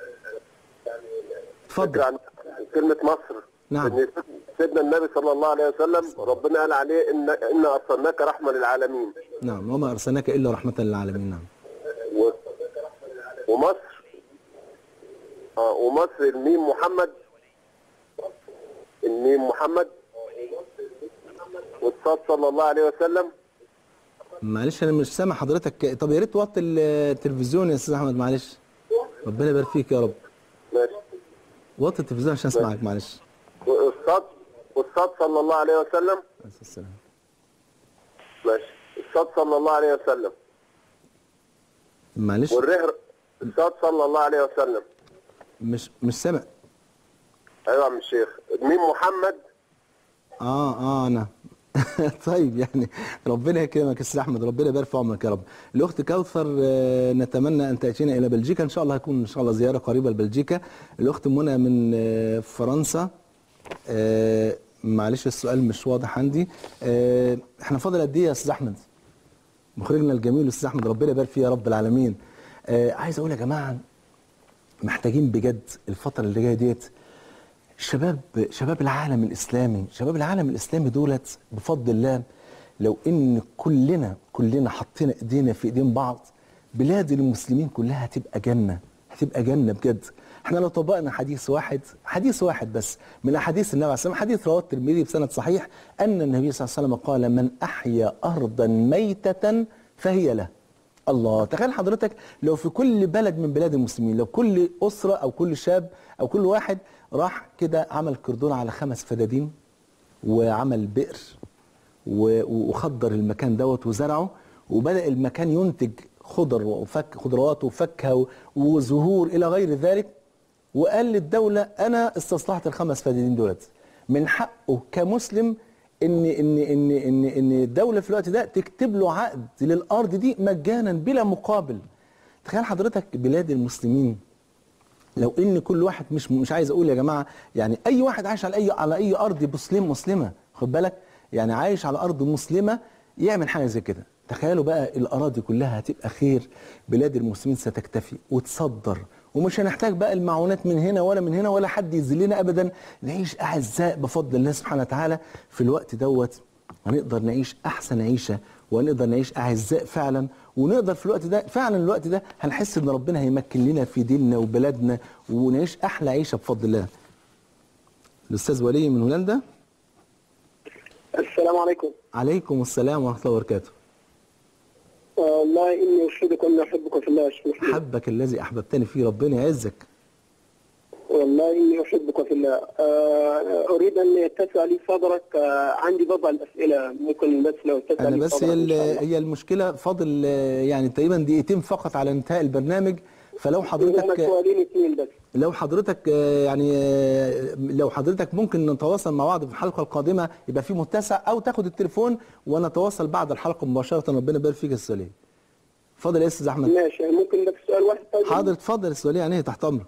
فكره اتفضل عن كلمه مصر نعم. ان سيدنا النبي صلى الله عليه وسلم ربنا قال عليه ان ان ارسلناك رحمه للعالمين نعم وما أرسلناك إلا رحمة للعالمين نعم و... ومصر اه ومصر الميم محمد الميم محمد والصاد صلى الله عليه وسلم معلش انا مش سامع حضرتك طب يا ريت توطي التلفزيون يا استاذ احمد معلش ربنا يبارك فيك يا رب ماشي وطي التلفزيون عشان اسمعك معلش والصاد والصاد صلى الله عليه وسلم بس السلام ماشي الصاد صلى الله عليه وسلم معلش والره الصاد صلى الله عليه وسلم مش مش سامع ايوه يا عم الشيخ ميم محمد اه اه انا طيب يعني ربنا يكرمك يا استاذ احمد ربنا يبارك في عمرك يا رب الاخت كوثر آه، نتمنى ان تاتينا الى بلجيكا ان شاء الله هيكون ان شاء الله زياره قريبه لبلجيكا الاخت منى من آه، فرنسا آه، معلش السؤال مش واضح عندي آه، احنا فاضل قد ايه يا استاذ احمد مخرجنا الجميل الاستاذ احمد ربنا يبارك فيه يا رب العالمين آه، عايز اقول يا جماعه محتاجين بجد الفتره اللي جايه ديت شباب شباب العالم الاسلامي شباب العالم الاسلامي دولت بفضل الله لو ان كلنا كلنا حطينا ايدينا في ايدين بعض بلاد المسلمين كلها هتبقى جنه هتبقى جنه بجد احنا لو طبقنا حديث واحد حديث واحد بس من احاديث النبي عليه الصلاه والسلام حديث رواه الترمذي بسند صحيح ان النبي صلى الله عليه وسلم قال من احيا ارضا ميته فهي له الله تخيل حضرتك لو في كل بلد من بلاد المسلمين لو كل أسرة أو كل شاب أو كل واحد راح كده عمل كردون على خمس فدادين وعمل بئر و- وخضر المكان دوت وزرعه وبدأ المكان ينتج خضر وفك خضروات وفاكهة و- وزهور إلى غير ذلك وقال للدولة أنا استصلحت الخمس فدادين دولت من حقه كمسلم ان ان ان ان ان الدوله في الوقت ده تكتب له عقد للارض دي مجانا بلا مقابل تخيل حضرتك بلاد المسلمين لو ان كل واحد مش مش عايز اقول يا جماعه يعني اي واحد عايش على اي على اي ارض مسلم مسلمه خد بالك يعني عايش على ارض مسلمه يعمل حاجه زي كده تخيلوا بقى الاراضي كلها هتبقى خير بلاد المسلمين ستكتفي وتصدر ومش هنحتاج بقى المعونات من هنا ولا من هنا ولا حد يذلنا ابدا نعيش اعزاء بفضل الله سبحانه وتعالى في الوقت دوت هنقدر نعيش احسن عيشه وهنقدر نعيش اعزاء فعلا ونقدر في الوقت ده فعلا الوقت ده هنحس ان ربنا هيمكن لنا في ديننا وبلادنا ونعيش احلى عيشه بفضل الله. الاستاذ ولي من هولندا السلام عليكم عليكم السلام ورحمه الله وبركاته. والله اني اشهدك اني احبك في الله يا شيخ محمد. حبك الذي احببتني فيه ربنا يعزك. والله اني احبك في الله آه، اريد ان يتسع لي صدرك آه، عندي بضع الاسئله ممكن بس لو اتسع انا لي بس صدرك هي إن ال- شاء الله. هي المشكله فاضل آه، يعني تقريبا دقيقتين فقط على انتهاء البرنامج فلو هم حضرتك سؤالين اثنين بس لو حضرتك آه، يعني آه، لو حضرتك ممكن نتواصل مع بعض في الحلقه القادمه يبقى في متسع او تاخد التليفون ونتواصل بعد الحلقه مباشره ربنا يبارك فيك يا السؤالين. اتفضل يا استاذ احمد. ماشي يعني ممكن بس سؤال واحد طيب حاضر اتفضل السؤالين يعني تحت امرك.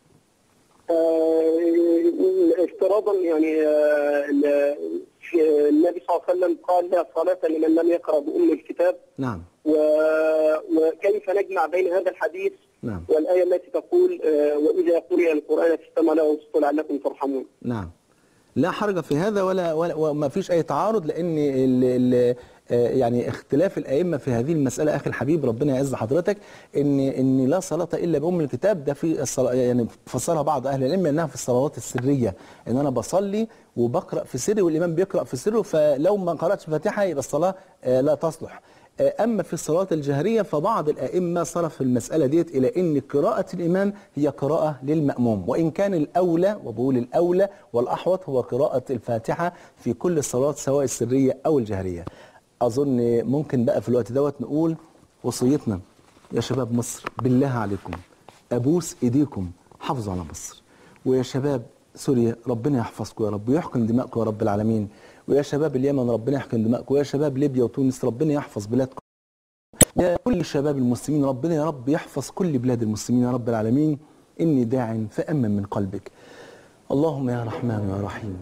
آه، افتراضا يعني آه، ال- في- النبي صلى الله عليه وسلم قال لا صلاة لمن لم يقرأ بأم الكتاب نعم و- وكيف نجمع بين هذا الحديث نعم والآية التي تقول آه، وإذا قرئ القرآن فاستمعوا له وانصتوا لعلكم ترحمون نعم لا حرج في هذا ولا ولا وما فيش اي تعارض لان ال ال آه، يعني اختلاف الائمه في هذه المساله اخي الحبيب ربنا يعز حضرتك ان ان لا صلاه الا بام الكتاب ده في الصلاة يعني فسرها بعض اهل العلم انها في الصلوات السريه ان انا بصلي وبقرا في سري والامام بيقرا في سره فلو ما قراتش الفاتحه يبقى الصلاه آه، لا تصلح آه، أما في الصلاة الجهرية فبعض الأئمة صرف المسألة ديت إلى أن قراءة الإمام هي قراءة للمأموم وإن كان الأولى وبقول الأولى والأحوط هو قراءة الفاتحة في كل الصلاة سواء السرية أو الجهرية أظن ممكن بقى في الوقت دوت نقول وصيتنا يا شباب مصر بالله عليكم أبوس إيديكم حافظوا على مصر ويا شباب سوريا ربنا يحفظكم يا رب ويحقن دماءكم يا رب العالمين ويا شباب اليمن ربنا يحقن دماءكم ويا شباب ليبيا وتونس ربنا يحفظ بلادكم يا كل شباب المسلمين ربنا يا رب يحفظ كل بلاد المسلمين يا رب العالمين إني داع فأمن من قلبك اللهم يا رحمن يا رحيم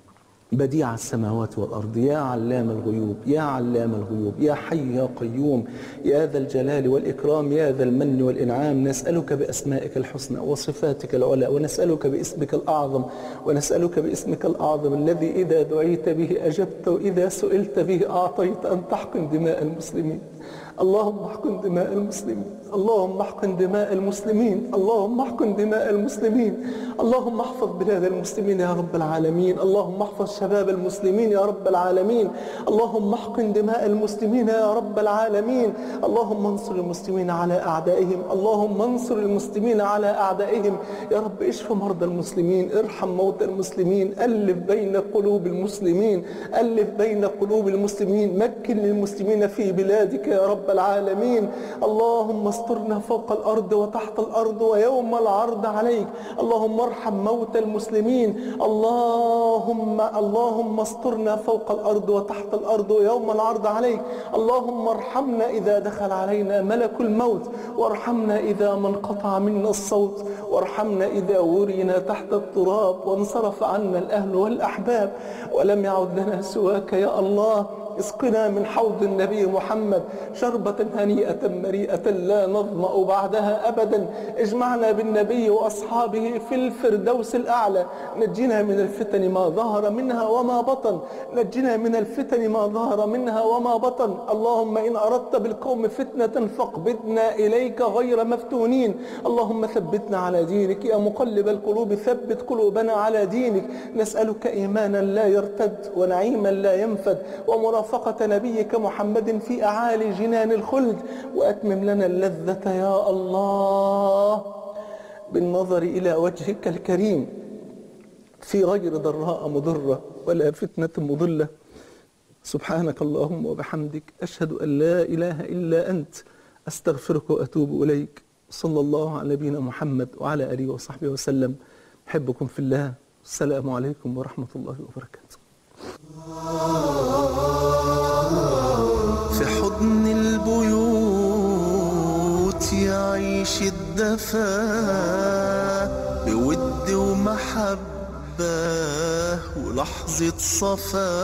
بديع السماوات والأرض يا علام الغيوب يا علام الغيوب يا حي يا قيوم يا ذا الجلال والإكرام يا ذا المن والإنعام نسألك بأسمائك الحسنى وصفاتك العلى ونسألك باسمك الأعظم ونسألك باسمك الأعظم الذي إذا دعيت به أجبت وإذا سئلت به أعطيت أن تحقن دماء المسلمين اللهم احقن دماء المسلمين اللهم احقن دماء المسلمين اللهم احقن دماء المسلمين اللهم احفظ بلاد المسلمين يا رب العالمين اللهم احفظ شباب المسلمين يا رب العالمين اللهم احقن دماء المسلمين يا رب العالمين اللهم انصر المسلمين على اعدائهم اللهم انصر المسلمين على اعدائهم يا رب اشف مرضى المسلمين ارحم موتى المسلمين الف بين قلوب المسلمين الف بين قلوب المسلمين مكن للمسلمين في بلادك يا رب العالمين اللهم استرنا فوق الارض وتحت الارض ويوم العرض عليك اللهم ارحم موتى المسلمين اللهم اللهم استرنا فوق الارض وتحت الارض ويوم العرض عليك اللهم ارحمنا اذا دخل علينا ملك الموت وارحمنا اذا ما انقطع منا الصوت وارحمنا اذا ورينا تحت التراب وانصرف عنا الاهل والاحباب ولم يعد لنا سواك يا الله اسقنا من حوض النبي محمد شربة هنيئة مريئة لا نظمأ بعدها أبدا اجمعنا بالنبي وأصحابه في الفردوس الأعلى نجنا من الفتن ما ظهر منها وما بطن نجنا من الفتن ما ظهر منها وما بطن اللهم إن أردت بالقوم فتنة فاقبضنا إليك غير مفتونين اللهم ثبتنا على دينك يا مقلب القلوب ثبت قلوبنا على دينك نسألك إيمانا لا يرتد ونعيما لا ينفد ومرافقة نبيك محمد في أعالي جنان الخلد وأتمم لنا اللذة يا الله بالنظر إلى وجهك الكريم في غير ضراء مضرة ولا فتنة مضلة سبحانك اللهم وبحمدك أشهد أن لا إله إلا أنت أستغفرك وأتوب إليك صلى الله على نبينا محمد وعلى آله وصحبه وسلم أحبكم في الله السلام عليكم ورحمة الله وبركاته في حضن البيوت يعيش الدفا بود ومحبة ولحظة صفا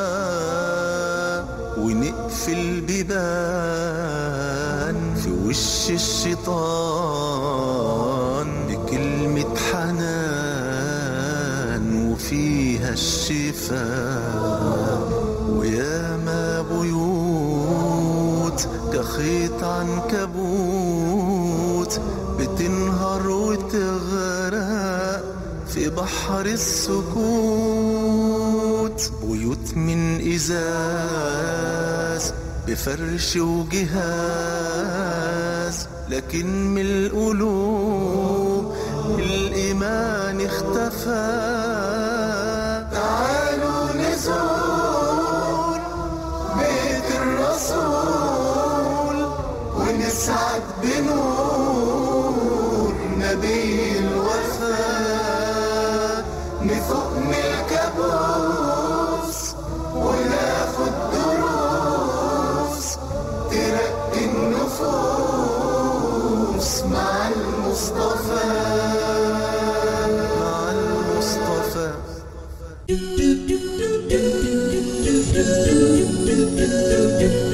ونقفل بيبان في وش الشيطان بكلمة حنان وفيها الشفاء ويا ما بيوت كخيط عنكبوت بتنهار وتغرق في بحر السكوت بيوت من إزاز بفرش وجهاز لكن من القلوب الإيمان اختفى تعالوا نزور بيت الرسول ونسعد بنور نبي الوفاء نفوق من الكابوس وناخد دروس ترقي النفوس مع المصطفى مع المصطفى do do do do do do do do do